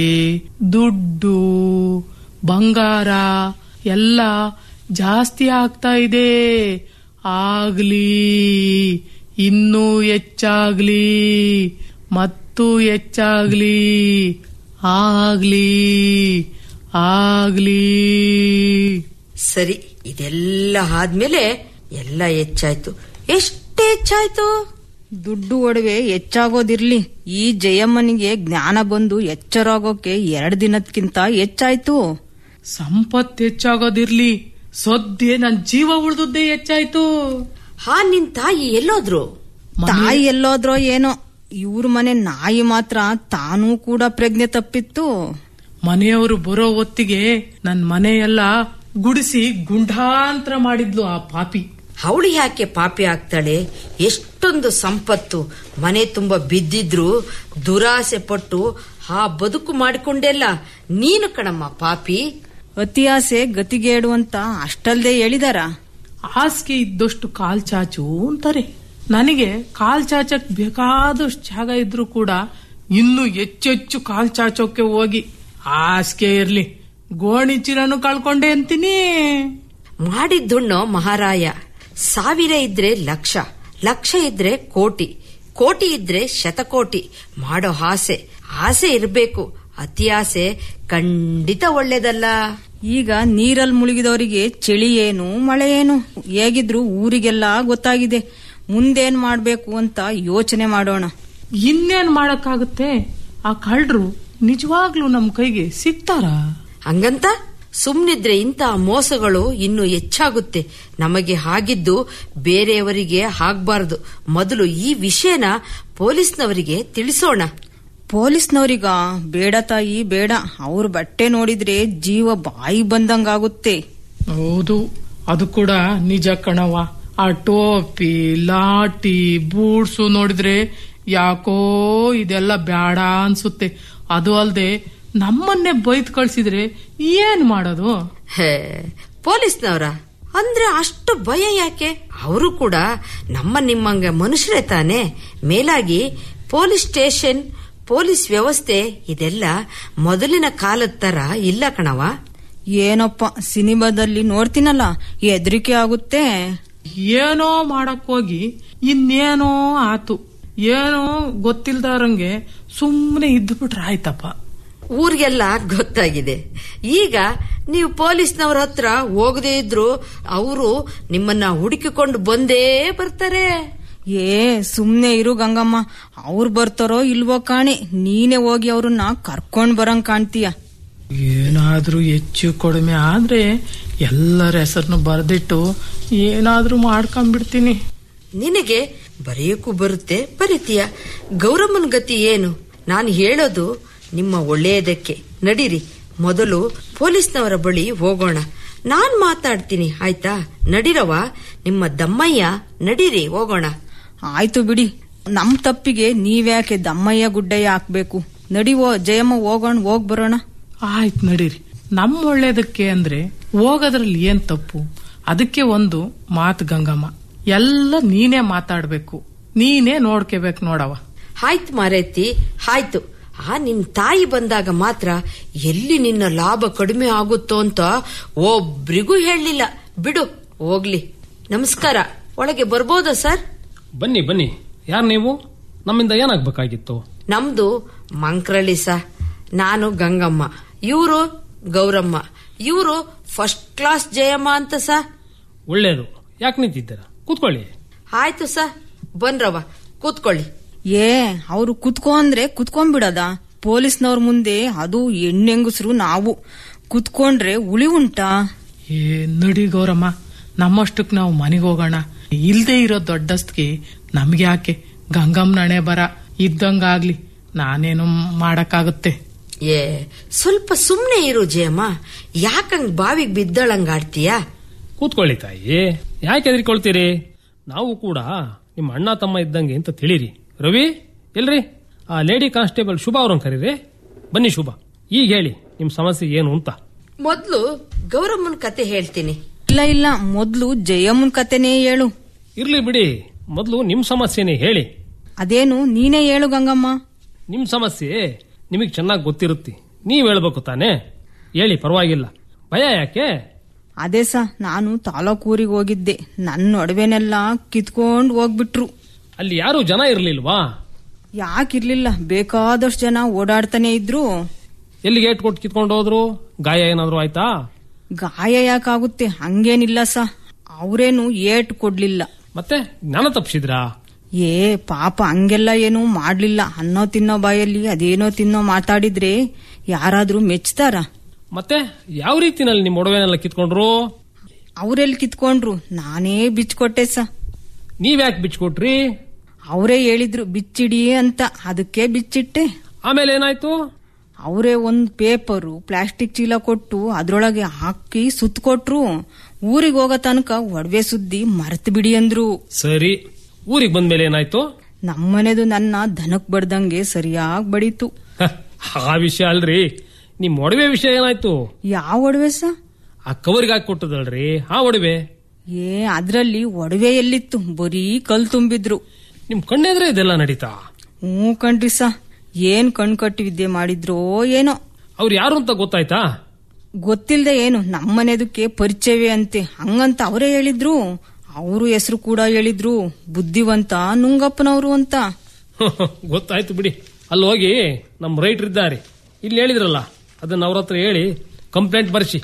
R: ದುಡ್ಡು ಬಂಗಾರ ಎಲ್ಲ ಜಾಸ್ತಿ ಆಗ್ತಾ ಇದೆ ಆಗ್ಲಿ ಇನ್ನೂ ಹೆಚ್ಚಾಗ್ಲಿ ಮತ್ತು ಹೆಚ್ಚಾಗ್ಲಿ ಆಗ್ಲಿ ಆಗ್ಲಿ
S: ಸರಿ ಇದೆಲ್ಲ ಆದ್ಮೇಲೆ ಎಲ್ಲ ಹೆಚ್ಚಾಯ್ತು ಎಷ್ಟು ಹೆಚ್ಚಾಯ್ತು
Q: ದುಡ್ಡು ಒಡವೆ ಹೆಚ್ಚಾಗೋದಿರ್ಲಿ ಈ ಜಯಮ್ಮನಿಗೆ ಜ್ಞಾನ ಬಂದು ಎಚ್ಚರಾಗೋಕೆ ಎರಡ್ ದಿನಕ್ಕಿಂತ ಹೆಚ್ಚಾಯ್ತು
R: ಸಂಪತ್ ಹೆಚ್ಚಾಗೋದಿರ್ಲಿ ಸದ್ಯ ನನ್ ಜೀವ ಉಳ್ದದ್ದೇ ಹೆಚ್ಚಾಯ್ತು
S: ಹಾ ನಿನ್ ತಾಯಿ ಎಲ್ಲೋದ್ರು
Q: ತಾಯಿ ಎಲ್ಲೋದ್ರೋ ಏನೋ ಇವ್ರ ಮನೆ ನಾಯಿ ಮಾತ್ರ ತಾನೂ ಕೂಡ ಪ್ರಜ್ಞೆ ತಪ್ಪಿತ್ತು
R: ಮನೆಯವರು ಬರೋ ಹೊತ್ತಿಗೆ ನನ್ ಮನೆಯೆಲ್ಲ ಗುಡಿಸಿ ಗುಂಡಾಂತರ ಮಾಡಿದ್ಲು ಆ ಪಾಪಿ
S: ಅವಳು ಯಾಕೆ ಪಾಪಿ ಆಗ್ತಾಳೆ ಎಷ್ಟೊಂದು ಸಂಪತ್ತು ಮನೆ ತುಂಬ ಬಿದ್ದಿದ್ರು ದುರಾಸೆ ಪಟ್ಟು ಆ ಬದುಕು ಮಾಡಿಕೊಂಡೆಲ್ಲ ನೀನು ಕಣಮ್ಮ ಪಾಪಿ
Q: ಅತಿ ಆಸೆ ಗತಿಗೇಡು ಅಂತ ಅಷ್ಟಲ್ದೆ ಹೇಳಿದಾರ
R: ಹಾಸಿಗೆ ಇದ್ದಷ್ಟು ಕಾಲ್ ಚಾಚು ಅಂತಾರೆ ನನಗೆ ಕಾಲ್ ಚಾಚಕ್ ಬೇಕಾದಷ್ಟು ಜಾಗ ಇದ್ರೂ ಕೂಡ ಇನ್ನು ಹೆಚ್ಚೆಚ್ಚು ಕಾಲ್ ಚಾಚೋಕೆ ಹೋಗಿ ಹಾಸಿಗೆ ಇರ್ಲಿ ಗೋಣಿ ಚೀಲನು ಕಳ್ಕೊಂಡೆ ಅಂತೀನಿ
S: ಮಾಡಿದ್ದುಣ್ಣೋ ಮಹಾರಾಯ ಸಾವಿರ ಇದ್ರೆ ಲಕ್ಷ ಲಕ್ಷ ಇದ್ರೆ ಕೋಟಿ ಕೋಟಿ ಇದ್ರೆ ಶತಕೋಟಿ ಮಾಡೋ ಆಸೆ ಆಸೆ ಇರ್ಬೇಕು ಅತಿ ಆಸೆ ಖಂಡಿತ ಒಳ್ಳೇದಲ್ಲ
Q: ಈಗ ನೀರಲ್ಲಿ ಮುಳುಗಿದವರಿಗೆ ಚಳಿ ಏನು ಮಳೆ ಏನು ಹೇಗಿದ್ರು ಊರಿಗೆಲ್ಲ ಗೊತ್ತಾಗಿದೆ ಮುಂದೇನ್ ಮಾಡ್ಬೇಕು ಅಂತ ಯೋಚನೆ ಮಾಡೋಣ
R: ಇನ್ನೇನ್ ಮಾಡಕ್ಕಾಗುತ್ತೆ ಆ ಕಳ್ರು ನಿಜವಾಗ್ಲೂ ನಮ್ ಕೈಗೆ ಸಿಗ್ತಾರಾ
S: ಹಂಗಂತ ಸುಮ್ನಿದ್ರೆ ಇಂತಹ ಮೋಸಗಳು ಇನ್ನು ಹೆಚ್ಚಾಗುತ್ತೆ ನಮಗೆ ಆಗಿದ್ದು ಬೇರೆಯವರಿಗೆ ಆಗ್ಬಾರ್ದು ಮೊದಲು ಈ ವಿಷಯನ ಪೊಲೀಸ್ನವರಿಗೆ ತಿಳಿಸೋಣ
Q: ಪೊಲೀಸ್ನವ್ರಿಗ ಬೇಡ ತಾಯಿ ಬೇಡ ಅವ್ರ ಬಟ್ಟೆ ನೋಡಿದ್ರೆ ಜೀವ ಬಾಯಿ ಬಂದಂಗಾಗುತ್ತೆ
R: ಹೌದು ಅದು ಕೂಡ ನಿಜ ಕಣವ ಆ ಟೋಪಿ ಲಾಟಿ ಬೂಟ್ಸು ನೋಡಿದ್ರೆ ಯಾಕೋ ಇದೆಲ್ಲ ಬೇಡ ಅನ್ಸುತ್ತೆ ಅದು ಅಲ್ದೆ ನಮ್ಮನ್ನೇ ಬೈದ್ ಕಳ್ಸಿದ್ರೆ ಏನ್ ಮಾಡೋದು
S: ಹೇ ಪೊಲೀಸ್ನವರ ಅಂದ್ರೆ ಅಷ್ಟು ಭಯ ಯಾಕೆ ಅವರು ಕೂಡ ನಮ್ಮ ನಿಮ್ಮಂಗೆ ಮನುಷ್ಯರೇ ತಾನೆ ಮೇಲಾಗಿ ಪೊಲೀಸ್ ಸ್ಟೇಷನ್ ಪೊಲೀಸ್ ವ್ಯವಸ್ಥೆ ಇದೆಲ್ಲ ಮೊದಲಿನ ಕಾಲದ ತರ ಇಲ್ಲ ಕಣವ
Q: ಏನಪ್ಪ ಸಿನಿಮಾದಲ್ಲಿ ನೋಡ್ತೀನಲ್ಲ ಹೆದರಿಕೆ ಆಗುತ್ತೆ
R: ಏನೋ ಮಾಡಕ್ ಹೋಗಿ ಇನ್ನೇನೋ ಆತು ಏನೋ ಗೊತ್ತಿಲ್ದಾರಂಗೆ ಸುಮ್ಮನೆ ಇದ್ದು ಬಿಟ್ರೆ ಆಯ್ತಪ್ಪ
S: ಊರಿಗೆಲ್ಲ ಗೊತ್ತಾಗಿದೆ ಈಗ ನೀವು ಪೊಲೀಸ್ನವ್ರ ಹತ್ರ ಹೋಗದೇ ಇದ್ರು ಅವರು ನಿಮ್ಮನ್ನ ಹುಡುಕಿಕೊಂಡು ಬಂದೇ ಬರ್ತಾರೆ
Q: ಏ ಸುಮ್ನೆ ಇರು ಗಂಗಮ್ಮ ಅವ್ರು ಬರ್ತಾರೋ ಇಲ್ವೋ ಕಾಣಿ ನೀನೇ ಹೋಗಿ ಅವ್ರನ್ನ ಕರ್ಕೊಂಡ್ ಬರಂಗ್ ಕಾಣ್ತೀಯ
R: ಏನಾದ್ರೂ ಹೆಚ್ಚು ಕಡಿಮೆ ಆದ್ರೆ ಎಲ್ಲರ ಹೆಸರನ್ನು ಬರೆದಿಟ್ಟು ಏನಾದ್ರೂ ಮಾಡ್ಕೊಂಡ್ಬಿಡ್ತೀನಿ
S: ನಿನಗೆ ಬರೆಯಕ್ಕೂ ಬರುತ್ತೆ ಬರಿತೀಯ ಗೌರಮ್ಮನ ಗತಿ ಏನು ನಾನು ಹೇಳೋದು ನಿಮ್ಮ ಒಳ್ಳೆಯದಕ್ಕೆ ನಡೀರಿ ಮೊದಲು ಪೊಲೀಸ್ನವರ ಬಳಿ ಹೋಗೋಣ ನಾನ್ ಮಾತಾಡ್ತೀನಿ ಆಯ್ತಾ ನಡಿರವ ನಿಮ್ಮ ದಮ್ಮಯ್ಯ ನಡೀರಿ ಹೋಗೋಣ
Q: ಆಯ್ತು ಬಿಡಿ ನಮ್ ತಪ್ಪಿಗೆ ನೀವ್ಯಾಕೆ ದಮ್ಮಯ್ಯ ಗುಡ್ಡಯ್ಯ ಹಾಕ್ಬೇಕು ನಡಿವೋ ಜಯಮ್ಮ ಹೋಗೋಣ ಹೋಗ್ ಬರೋಣ
R: ಆಯ್ತು ನಡೀರಿ ನಮ್ಮ ಒಳ್ಳೇದಕ್ಕೆ ಅಂದ್ರೆ ಹೋಗೋದ್ರಲ್ಲಿ ಏನ್ ತಪ್ಪು ಅದಕ್ಕೆ ಒಂದು ಮಾತು ಗಂಗಮ್ಮ ಎಲ್ಲ ನೀನೇ ಮಾತಾಡ್ಬೇಕು ನೀನೇ ನೋಡ್ಕೋಬೇಕು ನೋಡವ
S: ಆಯ್ತು ಮಾರೈತಿ ಆಯ್ತು ಆ ನಿನ್ ತಾಯಿ ಬಂದಾಗ ಮಾತ್ರ ಎಲ್ಲಿ ನಿನ್ನ ಲಾಭ ಕಡಿಮೆ ಆಗುತ್ತೋ ಅಂತ ಒಬ್ರಿಗೂ ಹೇಳಲಿಲ್ಲ ಬಿಡು ಹೋಗ್ಲಿ ನಮಸ್ಕಾರ ಒಳಗೆ ಬರ್ಬೋದಾ ಸರ್
P: ಬನ್ನಿ ಬನ್ನಿ ಯಾರು ನೀವು ನಮ್ಮಿಂದ ಏನಾಗ್ಬೇಕಾಗಿತ್ತು
S: ನಮ್ದು ಮಂಕ್ರಳ್ಳಿ ಸ ನಾನು ಗಂಗಮ್ಮ ಇವರು ಗೌರಮ್ಮ ಇವರು ಫಸ್ಟ್ ಕ್ಲಾಸ್ ಜಯಮ್ಮ ಅಂತ ಸ
P: ಒಳ್ಳೇದು ಯಾಕೆ ನಿಂತಿದ್ದೀರಾ ಕೂತ್ಕೊಳ್ಳಿ
S: ಆಯ್ತು ಸ ಬನ್ರವ ಕೂತ್ಕೊಳ್ಳಿ
Q: ಏ ಅವ್ರು ಕುತ್ಕೋ ಅಂದ್ರೆ ಕುತ್ಕೊಂಡ್ಬಿಡದ ಪೊಲೀಸ್ನವ್ರ ಮುಂದೆ ಅದು ಹೆಣ್ಣೆಂಗಸ್ರು ನಾವು ಕುತ್ಕೊಂಡ್ರೆ ಉಳಿ ಉಂಟಾ
R: ಏ ನಡಿ ಗೌರಮ್ಮ ನಮ್ಮಷ್ಟಕ್ ನಾವು ಮನೆಗೆ ಹೋಗೋಣ ಇಲ್ದೇ ಇರೋ ದೊಡ್ಡಸ್ತ್ಗೆ ನಮ್ಗೆ ಯಾಕೆ ಗಂಗಮ್ಮನ ಹಣೆ ಬರ ಇದ್ದಂಗಾಗ್ಲಿ ನಾನೇನು ಮಾಡಕ್ಕಾಗುತ್ತೆ
S: ಏ ಸ್ವಲ್ಪ ಸುಮ್ನೆ ಇರು ಜಯಮ್ಮ ಯಾಕಂಗ್ ಬಾವಿಗ್ ಬಿದ್ದಳಂಗ್ ಆಡ್ತೀಯಾ
P: ಕೂತ್ಕೊಳ್ಳಿ ತಾಯಿ ಯಾಕೆ ಹೆದರಿಕೊಳ್ತೀರಿ ನಾವು ಕೂಡ ನಿಮ್ಮ ಅಣ್ಣ ತಮ್ಮ ಇದ್ದಂಗೆ ಅಂತ ತಿಳಿರಿ ರವಿ ಎಲ್ರಿ ಆ ಲೇಡಿ ಕಾನ್ಸ್ಟೇಬಲ್ ಶುಭ ಅವ್ರನ್ನ ಕರೀರಿ ಬನ್ನಿ ಶುಭ ಈಗ ಹೇಳಿ ನಿಮ್ ಸಮಸ್ಯೆ ಏನು ಅಂತ
S: ಮೊದ್ಲು ಗೌರಮ್ಮನ್ ಕತೆ ಹೇಳ್ತೀನಿ
Q: ಇಲ್ಲ ಇಲ್ಲ ಮೊದ್ಲು ಜಯಮ್ಮನ್ ಕತೆನೇ ಹೇಳು
P: ಇರ್ಲಿ ಬಿಡಿ ಮೊದಲು ನಿಮ್ ಸಮಸ್ಯೆನೇ ಹೇಳಿ
Q: ಅದೇನು ನೀನೇ ಹೇಳು ಗಂಗಮ್ಮ
P: ನಿಮ್ ಸಮಸ್ಯೆ ನಿಮಗೆ ಚೆನ್ನಾಗಿ ಗೊತ್ತಿರುತ್ತೆ ನೀವ್ ಹೇಳ್ಬೇಕು ತಾನೇ ಹೇಳಿ ಪರವಾಗಿಲ್ಲ ಭಯ ಯಾಕೆ
Q: ಅದೇ ಸ ನಾನು ತಾಲೂಕೂರಿಗೆ ಹೋಗಿದ್ದೆ ನನ್ನ ಒಡವೆನೆಲ್ಲ ಕಿತ್ಕೊಂಡ್ ಹೋಗ್ಬಿಟ್ರು
P: ಅಲ್ಲಿ ಯಾರು ಜನ ಇರ್ಲಿಲ್ವಾ
Q: ಯಾಕಿರ್ಲಿಲ್ಲ ಬೇಕಾದಷ್ಟು ಜನ ಓಡಾಡ್ತಾನೆ ಇದ್ರು
P: ಎಲ್ಲಿಗೆ ಏಟ್ ಕೊಟ್ಟು ಕಿತ್ಕೊಂಡು ಹೋದ್ರು ಗಾಯ ಏನಾದ್ರು ಆಯ್ತಾ
Q: ಗಾಯ ಯಾಕಾಗುತ್ತೆ ಹಂಗೇನಿಲ್ಲ ಸ ಅವ್ರೇನು ಏಟ್ ಕೊಡ್ಲಿಲ್ಲ
P: ಮತ್ತೆ ಜ್ಞಾನ ತಪ್ಪಿಸಿದ್ರಾ
Q: ಏ ಪಾಪ ಹಂಗೆಲ್ಲ ಏನು ಮಾಡ್ಲಿಲ್ಲ ಅನ್ನೋ ತಿನ್ನೋ ಬಾಯಲ್ಲಿ ಅದೇನೋ ತಿನ್ನೋ ಮಾತಾಡಿದ್ರೆ ಯಾರಾದ್ರೂ ಮೆಚ್ತಾರ
P: ಮತ್ತೆ ಯಾವ ರೀತಿನಲ್ಲಿ ನಿಮ್ ಒಡವೆನೆಲ್ಲ ಕಿತ್ಕೊಂಡ್ರು
Q: ಅವ್ರೆಲ್ ಕಿತ್ಕೊಂಡ್ರು ನಾನೇ ಬಿಚ್ಕೊಟ್ಟೆ ಸ
P: ನೀವ್ಯಾಕೆ ಬಿಚ್ಕೊಟ್ರಿ
Q: ಅವರೇ ಹೇಳಿದ್ರು ಬಿಚ್ಚಿಡಿ ಅಂತ ಅದಕ್ಕೆ ಬಿಚ್ಚಿಟ್ಟೆ
P: ಆಮೇಲೆ ಏನಾಯ್ತು
Q: ಅವರೇ ಒಂದ್ ಪೇಪರು ಪ್ಲಾಸ್ಟಿಕ್ ಚೀಲ ಕೊಟ್ಟು ಅದ್ರೊಳಗೆ ಹಾಕಿ ಸುತ್ತ ಕೊಟ್ರು ಊರಿಗೆ ಹೋಗೋ ತನಕ ಒಡವೆ ಸುದ್ದಿ ಮರ್ತ್ ಬಿಡಿ ಅಂದ್ರು
P: ಸರಿ ಊರಿಗೆ ಬಂದ್ಮೇಲೆ ಏನಾಯ್ತು
Q: ನಮ್ಮನೆದು ನನ್ನ ದನಕ್ ಬಡ್ದಂಗೆ ಸರಿಯಾಗಿ ಬಡೀತು
P: ಹ, ಆ ವಿಷಯ ಅಲ್ರಿ ನಿಮ್ ಒಡವೆ ವಿಷಯ ಏನಾಯ್ತು
Q: ಯಾವ ಒಡವೆ ಸ
P: ಆ ಕವರ್ಗೆ ಹಾಕಿ ಕೊಟ್ಟದಲ್ರಿ ಆ ಒಡವೆ
Q: ಏ ಅದ್ರಲ್ಲಿ ಒಡವೆ ಎಲ್ಲಿತ್ತು ಬರೀ ಕಲ್ ತುಂಬಿದ್ರು
P: ನಿಮ್ ಕಣ್ಣೆದ್ರೆ ಇದೆಲ್ಲ ನಡೀತಾ
Q: ಹ್ಞೂ ಕಣ್ರಿ ಸ ಏನ್ ಕಣ್ ಕಟ್ಟಿ ವಿದ್ಯೆ ಮಾಡಿದ್ರೋ ಏನೋ
P: ಅವ್ರು ಯಾರು ಅಂತ ಗೊತ್ತಾಯ್ತಾ
Q: ಗೊತ್ತಿಲ್ದೆ ಏನು ನಮ್ಮನೆದಕ್ಕೆ ಪರಿಚಯವೇ ಅಂತೆ ಹಂಗಂತ ಅವರೇ ಹೇಳಿದ್ರು ಅವರು ಹೆಸರು ಕೂಡ ಹೇಳಿದ್ರು ಬುದ್ಧಿವಂತ ನುಂಗಪ್ಪನವರು ಅಂತ
P: ಗೊತ್ತಾಯ್ತು ಬಿಡಿ ಅಲ್ಲಿ ಹೋಗಿ ನಮ್ ರೈಟರ್ ಇದ್ದಾರೆ ಇಲ್ಲಿ ಹೇಳಿದ್ರಲ್ಲ ಅದನ್ನ ಅವ್ರ ಹತ್ರ ಹೇಳಿ ಕಂಪ್ಲೇಂಟ್ ಬರ್ಸಿ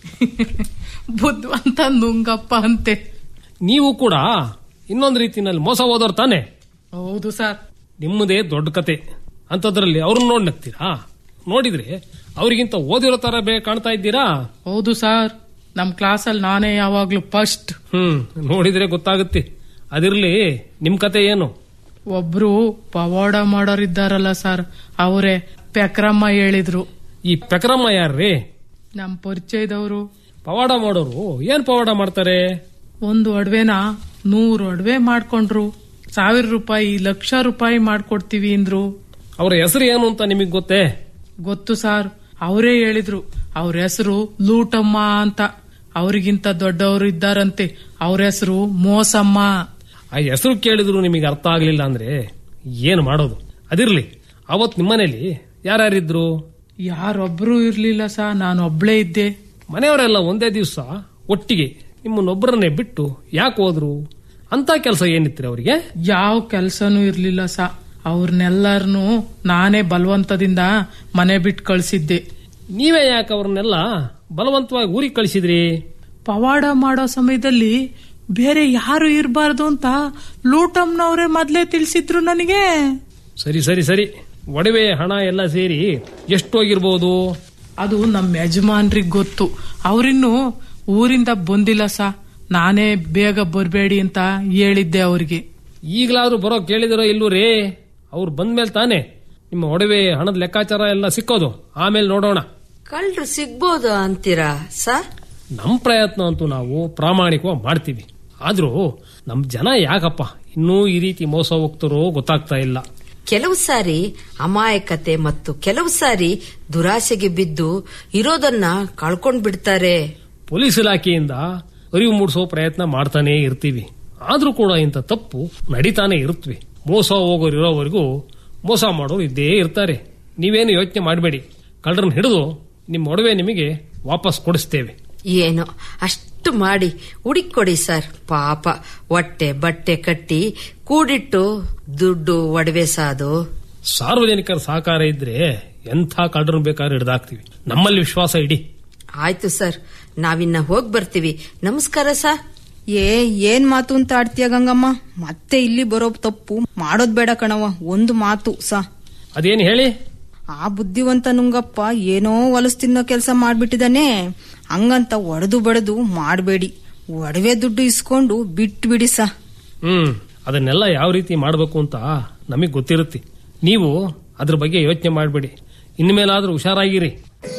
R: ಬುದ್ಧಿವಂತ ನುಂಗಪ್ಪ ಅಂತೆ
P: ನೀವು ಕೂಡ ಇನ್ನೊಂದು ರೀತಿನಲ್ಲಿ ಮೋಸ ಹೋದವ್ರು ತಾನೆ
R: ಹೌದು ಸರ್
P: ನಿಮ್ಮದೇ ದೊಡ್ಡ ಕತೆ ಅಂತದ್ರಲ್ಲಿ ಅವ್ರನ್ನ ನೋಡ್ ನಗ್ತೀರಾ ನೋಡಿದ್ರೆ ಅವ್ರಿಗಿಂತ ಓದಿರೋ ತರ ಬೇ ಕಾಣ್ತಾ ಇದ್ದೀರಾ
R: ಹೌದು ಸರ್ ನಮ್ ಕ್ಲಾಸಲ್ಲಿ ನಾನೇ ಯಾವಾಗ್ಲೂ ಫಸ್ಟ್
P: ಹ್ಮ್ ನೋಡಿದ್ರೆ ಗೊತ್ತಾಗುತ್ತೆ ಅದಿರ್ಲಿ ನಿಮ್ ಕತೆ ಏನು
R: ಒಬ್ರು ಪವಾಡ ಮಾಡೋರಿದ್ದಾರಲ್ಲ ಸರ್ ಅವರೇ ಪೆಕ್ರಮ್ಮ ಹೇಳಿದ್ರು
P: ಈ ಪೆಕರಮ್ಮ ಯಾರ್ರಿ
R: ನಮ್ ಪರಿಚಯದವರು
P: ಪವಾಡ ಮಾಡೋರು ಏನ್ ಪವಾಡ ಮಾಡ್ತಾರೆ
R: ಒಂದು ಒಡವೆನ ನೂರು ಒಡವೆ ಮಾಡ್ಕೊಂಡ್ರು ಸಾವಿರ ರೂಪಾಯಿ ಲಕ್ಷ ರೂಪಾಯಿ ಮಾಡ್ಕೊಡ್ತೀವಿ ಅಂದ್ರು
P: ಅವ್ರ ಹೆಸರು ಏನು ಅಂತ ನಿಮಗ್ ಗೊತ್ತೇ
R: ಗೊತ್ತು ಸರ್ ಅವರೇ ಹೇಳಿದ್ರು ಅವ್ರ ಹೆಸರು ಲೂಟಮ್ಮ ಅಂತ ಅವ್ರಿಗಿಂತ ದೊಡ್ಡವರು ಇದ್ದಾರಂತೆ ಅವ್ರ ಹೆಸರು ಮೋಸಮ್ಮ
P: ಆ ಹೆಸರು ಕೇಳಿದ್ರು ನಿಮಗೆ ಅರ್ಥ ಆಗ್ಲಿಲ್ಲ ಅಂದ್ರೆ ಏನ್ ಮಾಡೋದು ಅದಿರ್ಲಿ ಅವತ್ ನಿಮ್ಮನೇಲಿ ಯಾರ್ಯಾರಿದ್ರು
R: ಯಾರೊಬ್ರು ಇರ್ಲಿಲ್ಲ ಸಾ ನಾನು ಒಬ್ಳೇ ಇದ್ದೆ
P: ಮನೆಯವರೆಲ್ಲ ಒಂದೇ ದಿವಸ ಒಟ್ಟಿಗೆ ನಿಮ್ಮನ್ನೊಬ್ಬರನ್ನೇ ಬಿಟ್ಟು ಯಾಕೆ ಹೋದ್ರು ಅಂತ ಕೆಲಸ ಏನಿತ್ರಿ ಅವರಿಗೆ
R: ಯಾವ ಕೆಲ್ಸನೂ ಇರ್ಲಿಲ್ಲ ಸಾ ಅವ್ರನ್ನೆಲ್ಲರನು ನಾನೇ ಬಲವಂತದಿಂದ ಮನೆ ಬಿಟ್ಟು ಕಳ್ಸಿದ್ದೆ
P: ನೀವೇ ಯಾಕೆ ಅವ್ರನ್ನೆಲ್ಲ ಬಲವಂತವಾಗಿ ಊರಿಗೆ ಕಳಿಸಿದ್ರಿ
R: ಪವಾಡ ಮಾಡೋ ಸಮಯದಲ್ಲಿ ಬೇರೆ ಯಾರು ಇರಬಾರ್ದು ಅಂತ ಲೂಟಮ್ನವರೇ ಮೊದ್ಲೇ ತಿಳಿಸಿದ್ರು ನನಗೆ
P: ಸರಿ ಸರಿ ಸರಿ ಒಡವೆ ಹಣ ಎಲ್ಲ ಸೇರಿ ಎಷ್ಟು ಹೋಗಿರ್ಬೋದು
R: ಅದು ನಮ್ಮ ಯಜಮಾನ್ರಿಗೆ ಗೊತ್ತು ಅವರಿನ್ನು ಊರಿಂದ ಬಂದಿಲ್ಲ ಸಾ ನಾನೇ ಬೇಗ ಬರಬೇಡಿ ಅಂತ ಹೇಳಿದ್ದೆ ಅವ್ರಿಗೆ
P: ಈಗಲಾದ್ರೂ ಬರೋ ಕೇಳಿದಿರೋ ಇಲ್ಲೂ ರೇ ಅವ್ರು ಬಂದ್ಮೇಲೆ ತಾನೇ ನಿಮ್ಮ ಒಡವೆ ಹಣದ ಲೆಕ್ಕಾಚಾರ ಎಲ್ಲ ಸಿಕ್ಕೋದು ಆಮೇಲೆ ನೋಡೋಣ
S: ಕಳ್ರು ಸಿಗ್ಬೋದು ಅಂತೀರಾ ಸರ್
P: ನಮ್ ಪ್ರಯತ್ನ ಅಂತೂ ನಾವು ಪ್ರಾಮಾಣಿಕವಾಗಿ ಮಾಡ್ತೀವಿ ಆದ್ರೂ ನಮ್ ಜನ ಯಾಕಪ್ಪ ಇನ್ನೂ ಈ ರೀತಿ ಮೋಸ ಹೋಗ್ತಾರೋ ಗೊತ್ತಾಗ್ತಾ ಇಲ್ಲ
S: ಕೆಲವು ಸಾರಿ ಅಮಾಯಕತೆ ಮತ್ತು ಕೆಲವು ಸಾರಿ ದುರಾಸೆಗೆ ಬಿದ್ದು ಇರೋದನ್ನ ಕಳ್ಕೊಂಡ್ ಬಿಡ್ತಾರೆ
P: ಪೊಲೀಸ್ ಇಲಾಖೆಯಿಂದ ಅರಿವು ಮೂಡಿಸೋ ಪ್ರಯತ್ನ ಮಾಡ್ತಾನೆ ಇರ್ತೀವಿ ಆದ್ರೂ ಕೂಡ ಇಂಥ ತಪ್ಪು ನಡೀತಾನೆ ಇರುತ್ತವೆ ಮೋಸ ಹೋಗೋರು ಇರೋವರೆಗೂ ಮೋಸ ಮಾಡೋರು ಇದ್ದೇ ಇರ್ತಾರೆ ನೀವೇನು ಯೋಚನೆ ಮಾಡಬೇಡಿ ಕಳ್ಳರನ್ನ ಹಿಡಿದು ನಿಮ್ಮ ಒಡವೆ ನಿಮಗೆ ವಾಪಸ್ ಕೊಡಿಸ್ತೇವೆ
S: ಏನೋ ಅಷ್ಟು ಮಾಡಿ ಹುಡುಕೊಡಿ ಸರ್ ಪಾಪ ಹೊಟ್ಟೆ ಬಟ್ಟೆ ಕಟ್ಟಿ ಕೂಡಿಟ್ಟು ದುಡ್ಡು ಒಡವೆ ಸಾದು
P: ಸಾರ್ವಜನಿಕರ ಸಹಕಾರ ಇದ್ರೆ ಎಂಥ ಕಳ್ಳರನ್ನ ಬೇಕಾದ್ರೆ ಹಿಡ್ದಾಕ್ತಿವಿ ನಮ್ಮಲ್ಲಿ ವಿಶ್ವಾಸ ಇಡಿ
S: ಆಯ್ತು ಸರ್ ನಾವಿನ್ನ ಹೋಗ್ ಬರ್ತೀವಿ ನಮಸ್ಕಾರ ಸರ್
Q: ಏ ಏನ್ ಮಾತು ಅಂತ ಆಡ್ತೀಯ ಗಂಗಮ್ಮ ಮತ್ತೆ ಇಲ್ಲಿ ಬರೋ ತಪ್ಪು ಮಾಡೋದ್ ಬೇಡ ಕಣವ ಒಂದು ಮಾತು ಸ
P: ಅದೇನು ಹೇಳಿ
Q: ಆ ಬುದ್ಧಿವಂತ ನುಂಗಪ್ಪ ಏನೋ ಹೊಲಸ್ ತಿನ್ನೋ ಕೆಲಸ ಮಾಡ್ಬಿಟ್ಟಿದಾನೆ ಹಂಗಂತ ಒಡೆದು ಬಡದು ಮಾಡಬೇಡಿ ಒಡವೆ ದುಡ್ಡು ಇಸ್ಕೊಂಡು ಬಿಟ್ಟು ಬಿಡಿ ಸ
P: ಹ್ಮ್ ಅದನ್ನೆಲ್ಲ ಯಾವ ರೀತಿ ಮಾಡಬೇಕು ಅಂತ ನಮಗೆ ಗೊತ್ತಿರುತ್ತೆ ನೀವು ಅದ್ರ ಬಗ್ಗೆ ಯೋಚನೆ ಮಾಡಬೇಡಿ ಇನ್ಮೇಲಾದ್ರೂ ಹುಷಾರಾಗಿರಿ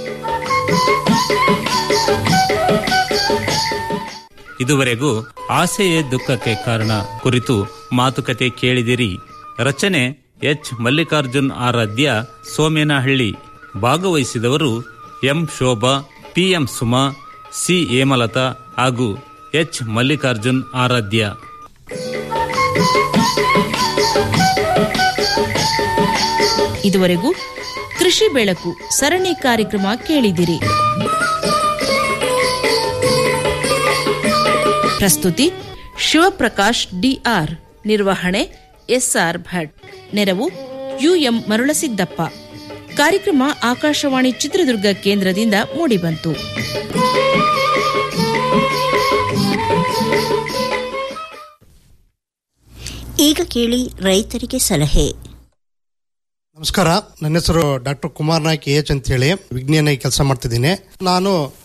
O: ಇದುವರೆಗೂ ಆಸೆಯೇ ದುಃಖಕ್ಕೆ ಕಾರಣ ಕುರಿತು ಮಾತುಕತೆ ಕೇಳಿದಿರಿ ರಚನೆ ಎಚ್ ಮಲ್ಲಿಕಾರ್ಜುನ್ ಆರಾಧ್ಯ ಸೋಮೇನಹಳ್ಳಿ ಭಾಗವಹಿಸಿದವರು M Shobha PM Suma C Hemalatha ಹಾಗೂ ಎಚ್ ಮಲ್ಲಿಕಾರ್ಜುನ್ ಆರಾಧ್ಯ
C: ಇದುವರೆಗೂ ಕೃಷಿ ಬೆಳಕು ಸರಣಿ ಕಾರ್ಯಕ್ರಮ ಕೇಳಿದಿರಿ ಪ್ರಸ್ತುತಿ ಶಿವಪ್ರಕಾಶ್ ಡಿಆರ್ ನಿರ್ವಹಣೆ ಎಸ್ಆರ್ ಭಟ್ ನೆರವು ಯುಎಂ ಮರುಳಸಿದ್ದಪ್ಪ ಕಾರ್ಯಕ್ರಮ ಆಕಾಶವಾಣಿ ಚಿತ್ರದುರ್ಗ ಕೇಂದ್ರದಿಂದ ಮೂಡಿಬಂತು
I: ಈಗ ಕೇಳಿ ರೈತರಿಗೆ ಸಲಹೆ
T: ನಮಸ್ಕಾರ ನನ್ನ ಹೆಸರು ಡಾಕ್ಟರ್ ಕುಮಾರ್ ನಾಯ್ಕ್ ಎಚ್ ಅಂತ ಹೇಳಿ ವಿಜ್ಞಾನ ಕೆಲಸ ಮಾಡ್ತಿದ್ದೀನಿ ನಾನು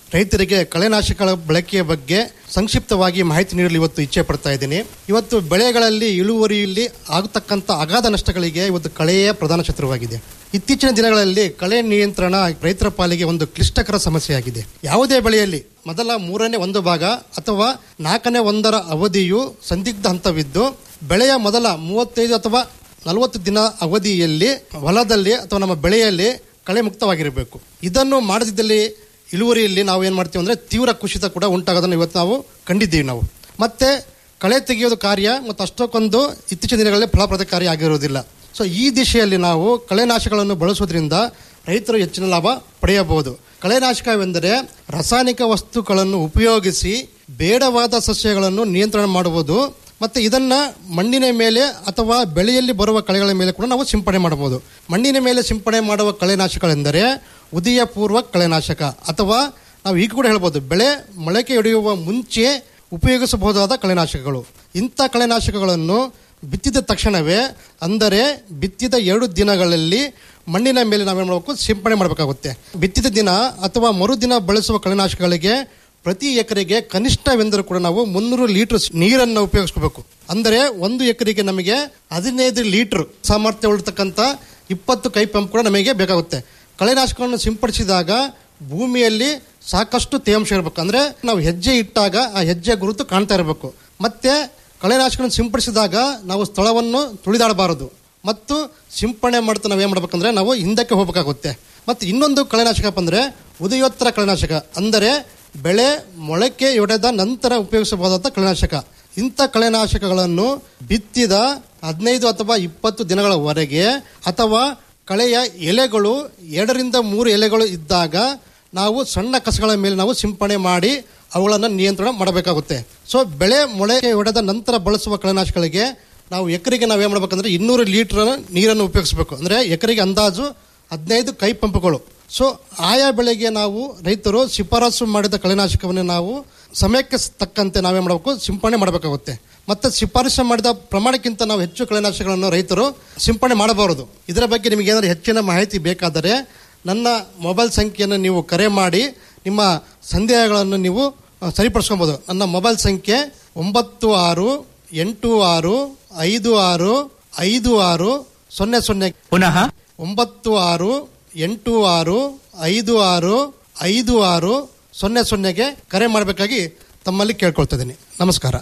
T: ರೈತರಿಗೆ ಕಳೆನಾಶಕಗಳ ಬಳಕೆಯ ಬಗ್ಗೆ ಸಂಕ್ಷಿಪ್ತವಾಗಿ ಮಾಹಿತಿ ನೀಡಲು ಇವತ್ತು ಇಚ್ಛೆ ಪಡ್ತಾ ಇದ್ದೀನಿ ಇವತ್ತು ಬೆಳೆಗಳಲ್ಲಿ ಇಳುವರಿಯಲ್ಲಿ ಆಗತಕ್ಕಂಥ ಅಗಾಧ ನಷ್ಟಗಳಿಗೆ ಇವತ್ತು ಕಳೆಯೇ ಪ್ರಧಾನ ಶತ್ರುವಾಗಿದೆ ಇತ್ತೀಚಿನ ದಿನಗಳಲ್ಲಿ ಕಳೆ ನಿಯಂತ್ರಣ ರೈತರ ಪಾಲಿಗೆ ಒಂದು ಕ್ಲಿಷ್ಟಕರ ಸಮಸ್ಯೆಯಾಗಿದೆ ಯಾವುದೇ ಬೆಳೆಯಲ್ಲಿ ಮೊದಲ ಮೂರನೇ ಒಂದು ಭಾಗ ಅಥವಾ ನಾಲ್ಕನೇ ಒಂದರ ಅವಧಿಯು ಸಂದಿಗ್ಧ ಹಂತವಿದ್ದು ಬೆಳೆಯ ಮೊದಲ ಮೂವತ್ತೈದು ಅಥವಾ ನಲವತ್ತು ದಿನ ಅವಧಿಯಲ್ಲಿ ಹೊಲದಲ್ಲಿ ಅಥವಾ ನಮ್ಮ ಬೆಳೆಯಲ್ಲಿ ಕಳೆ ಮುಕ್ತವಾಗಿರಬೇಕು ಇದನ್ನು ಮಾಡದಿದ್ದಲ್ಲಿ ಇಳುವರಿಯಲ್ಲಿ ನಾವು ಏನು ಮಾಡ್ತೀವಿ ಅಂದರೆ ತೀವ್ರ ಕುಸಿತ ಕೂಡ ಉಂಟಾಗೋದನ್ನು ಇವತ್ತು ನಾವು ಕಂಡಿದ್ದೀವಿ ನಾವು ಮತ್ತೆ ಕಳೆ ತೆಗೆಯೋದು ಕಾರ್ಯ ಮತ್ತು ಅಷ್ಟಕ್ಕೊಂದು ಇತ್ತೀಚಿನ ದಿನಗಳಲ್ಲಿ ಫಲಪ್ರದ ಕಾರ್ಯ ಆಗಿರುವುದಿಲ್ಲ ಸೊ ಈ ದಿಶೆಯಲ್ಲಿ ನಾವು ಕಳೆನಾಶಕಗಳನ್ನು ಬಳಸೋದ್ರಿಂದ ರೈತರು ಹೆಚ್ಚಿನ ಲಾಭ ಪಡೆಯಬಹುದು ಕಳೆನಾಶಕವೆಂದರೆ ರಾಸಾಯನಿಕ ವಸ್ತುಗಳನ್ನು ಉಪಯೋಗಿಸಿ ಬೇಡವಾದ ಸಸ್ಯಗಳನ್ನು ನಿಯಂತ್ರಣ ಮಾಡುವುದು ಮತ್ತು ಇದನ್ನ ಮಣ್ಣಿನ ಮೇಲೆ ಅಥವಾ ಬೆಳೆಯಲ್ಲಿ ಬರುವ ಕಳೆಗಳ ಮೇಲೆ ಕೂಡ ನಾವು ಸಿಂಪಡಣೆ ಮಾಡಬಹುದು ಮಣ್ಣಿನ ಮೇಲೆ ಸಿಂಪಡಣೆ ಮಾಡುವ ಕಳೆನಾಶಕಗಳೆಂದರೆ ಉದಯ ಪೂರ್ವ ಕಳೆನಾಶಕ ಅಥವಾ ನಾವು ಈಗ ಕೂಡ ಹೇಳ್ಬೋದು ಬೆಳೆ ಮೊಳಕೆ ಹೊಡೆಯುವ ಮುಂಚೆ ಉಪಯೋಗಿಸಬಹುದಾದ ಕಳೆನಾಶಕಗಳು ಇಂಥ ಕಳೆನಾಶಕಗಳನ್ನು ಬಿತ್ತಿದ ತಕ್ಷಣವೇ ಅಂದರೆ ಬಿತ್ತಿದ ಎರಡು ದಿನಗಳಲ್ಲಿ ಮಣ್ಣಿನ ಮೇಲೆ ನಾವೇನು ಮಾಡಬೇಕು ಸಿಂಪಡಣೆ ಮಾಡಬೇಕಾಗುತ್ತೆ ಬಿತ್ತಿದ ದಿನ ಅಥವಾ ಮರುದಿನ ಬಳಸುವ ಕಳೆನಾಶಕಗಳಿಗೆ ಪ್ರತಿ ಎಕರೆಗೆ ಕನಿಷ್ಠವೆಂದರೂ ಕೂಡ ನಾವು ಮುನ್ನೂರು ಲೀಟರ್ ನೀರನ್ನು ಉಪಯೋಗಿಸ್ಕೋಬೇಕು ಅಂದರೆ ಒಂದು ಎಕರೆಗೆ ನಮಗೆ ಹದಿನೈದು ಲೀಟರ್ ಸಾಮರ್ಥ್ಯ ಉಳ್ಳತಕ್ಕಂಥ ಇಪ್ಪತ್ತು ಕೈ ಪಂಪ್ ಕೂಡ ನಮಗೆ ಬೇಕಾಗುತ್ತೆ ಕಳೆನಾಶಕವನ್ನು ಸಿಂಪಡಿಸಿದಾಗ ಭೂಮಿಯಲ್ಲಿ ಸಾಕಷ್ಟು ತೇವಾಂಶ ಇರಬೇಕು ಅಂದರೆ ನಾವು ಹೆಜ್ಜೆ ಇಟ್ಟಾಗ ಆ ಹೆಜ್ಜೆ ಗುರುತು ಕಾಣ್ತಾ ಇರಬೇಕು ಮತ್ತೆ ಕಳೆನಾಶಕವನ್ನು ಸಿಂಪಡಿಸಿದಾಗ ನಾವು ಸ್ಥಳವನ್ನು ತುಳಿದಾಡಬಾರದು ಮತ್ತು ಸಿಂಪಡಣೆ ಮಾಡ್ತಾ ನಾವು ಏನು ಮಾಡ್ಬೇಕಂದ್ರೆ ನಾವು ಹಿಂದಕ್ಕೆ ಹೋಗಬೇಕಾಗುತ್ತೆ ಮತ್ತು ಇನ್ನೊಂದು ಕಳೆನಾಶಕಪ್ಪ ಅಂದರೆ ಉದಯೋತ್ತರ ಕಳೆನಾಶಕ ಅಂದರೆ ಬೆಳೆ ಮೊಳಕೆ ಒಡೆದ ನಂತರ ಉಪಯೋಗಿಸಬಹುದಾದ ಕಳೆನಾಶಕ ಇಂಥ ಕಳೆನಾಶಕಗಳನ್ನು ಬಿತ್ತಿದ ಹದಿನೈದು ಅಥವಾ ಇಪ್ಪತ್ತು ದಿನಗಳವರೆಗೆ ಅಥವಾ ಕಳೆಯ ಎಲೆಗಳು ಎರಡರಿಂದ ಮೂರು ಎಲೆಗಳು ಇದ್ದಾಗ ನಾವು ಸಣ್ಣ ಕಸಗಳ ಮೇಲೆ ನಾವು ಸಿಂಪಡಣೆ ಮಾಡಿ ಅವುಗಳನ್ನು ನಿಯಂತ್ರಣ ಮಾಡಬೇಕಾಗುತ್ತೆ ಸೊ ಬೆಳೆ ಮೊಳಕೆ ಹೊಡೆದ ನಂತರ ಬಳಸುವ ಕಳೆನಾಶಕಗಳಿಗೆ ನಾವು ಎಕರೆಗೆ ನಾವು ಏನು ಮಾಡ್ಬೇಕಂದ್ರೆ ಇನ್ನೂರು ಲೀಟರ್ ನೀರನ್ನು ಉಪಯೋಗಿಸಬೇಕು ಅಂದರೆ ಎಕರೆಗೆ ಅಂದಾಜು ಹದಿನೈದು ಕೈ ಪಂಪ್ಗಳು ಸೊ ಆಯಾ ಬೆಳೆಗೆ ನಾವು ರೈತರು ಶಿಫಾರಸು ಮಾಡಿದ ಕಳೆನಾಶಕವನ್ನು ನಾವು ಸಮಯಕ್ಕೆ ತಕ್ಕಂತೆ ನಾವೇನು ಮಾಡಬೇಕು ಸಿಂಪಡಣೆ ಮಾಡಬೇಕಾಗುತ್ತೆ ಮತ್ತೆ ಶಿಫಾರಸು ಮಾಡಿದ ಪ್ರಮಾಣಕ್ಕಿಂತ ನಾವು ಹೆಚ್ಚು ಕಳೆನಾಶಕಗಳನ್ನು ರೈತರು ಸಿಂಪಡಣೆ ಮಾಡಬಾರದು ಇದರ ಬಗ್ಗೆ ನಿಮಗೆ ಏನಾದರೂ ಹೆಚ್ಚಿನ ಮಾಹಿತಿ ಬೇಕಾದರೆ ನನ್ನ ಮೊಬೈಲ್ ಸಂಖ್ಯೆಯನ್ನು ನೀವು ಕರೆ ಮಾಡಿ ನಿಮ್ಮ ಸಂದೇಹಗಳನ್ನು ನೀವು ಆ, ಸರಿಪಡಿಸ್ಕೊಬೋದು ನನ್ನ ಮೊಬೈಲ್ ಸಂಖ್ಯೆ ಒಂಬತ್ತು ಆರು ಎಂಟು ಆರು ಐದು ಆರು ಐದು ಆರು ಸೊನ್ನೆ ಸೊನ್ನೆ
M: ಪುನಃ
T: ಒಂಬತ್ತು ಆರು ಎಂಟು ಆರು ಐದು ಆರು ಐದು ಆರು ಸೊನ್ನೆ ಸೊನ್ನೆಗೆ ಕರೆ ಮಾಡಬೇಕಾಗಿ ತಮ್ಮಲ್ಲಿ ಕೇಳ್ಕೊಳ್ತಾ ಇದ್ದೀನಿ ನಮಸ್ಕಾರ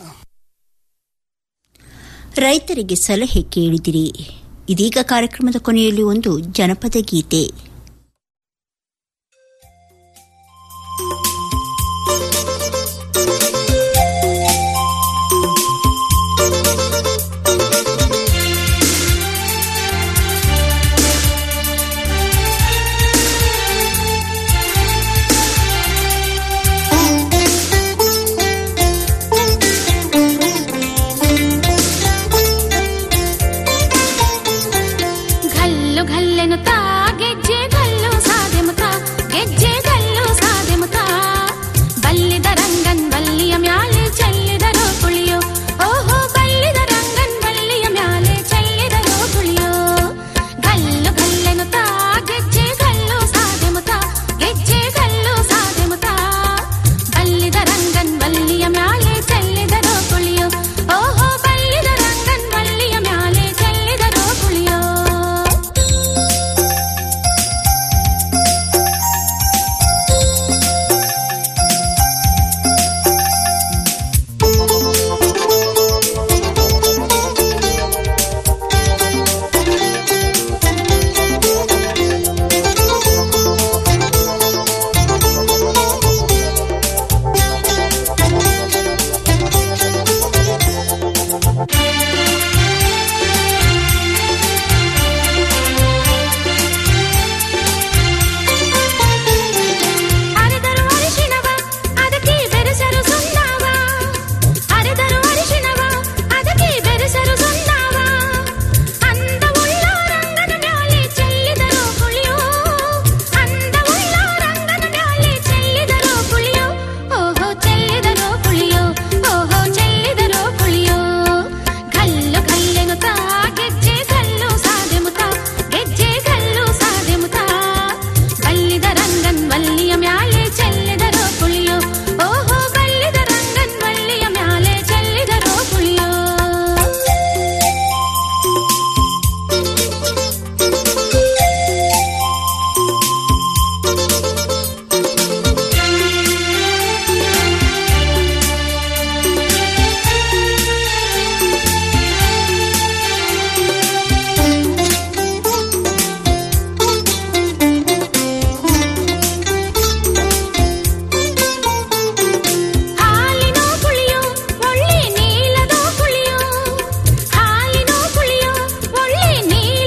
I: ರೈತರಿಗೆ ಸಲಹೆ ಕೇಳಿದಿರಿ ಇದೀಗ ಕಾರ್ಯಕ್ರಮದ ಕೊನೆಯಲ್ಲಿ ಒಂದು ಜನಪದ ಗೀತೆ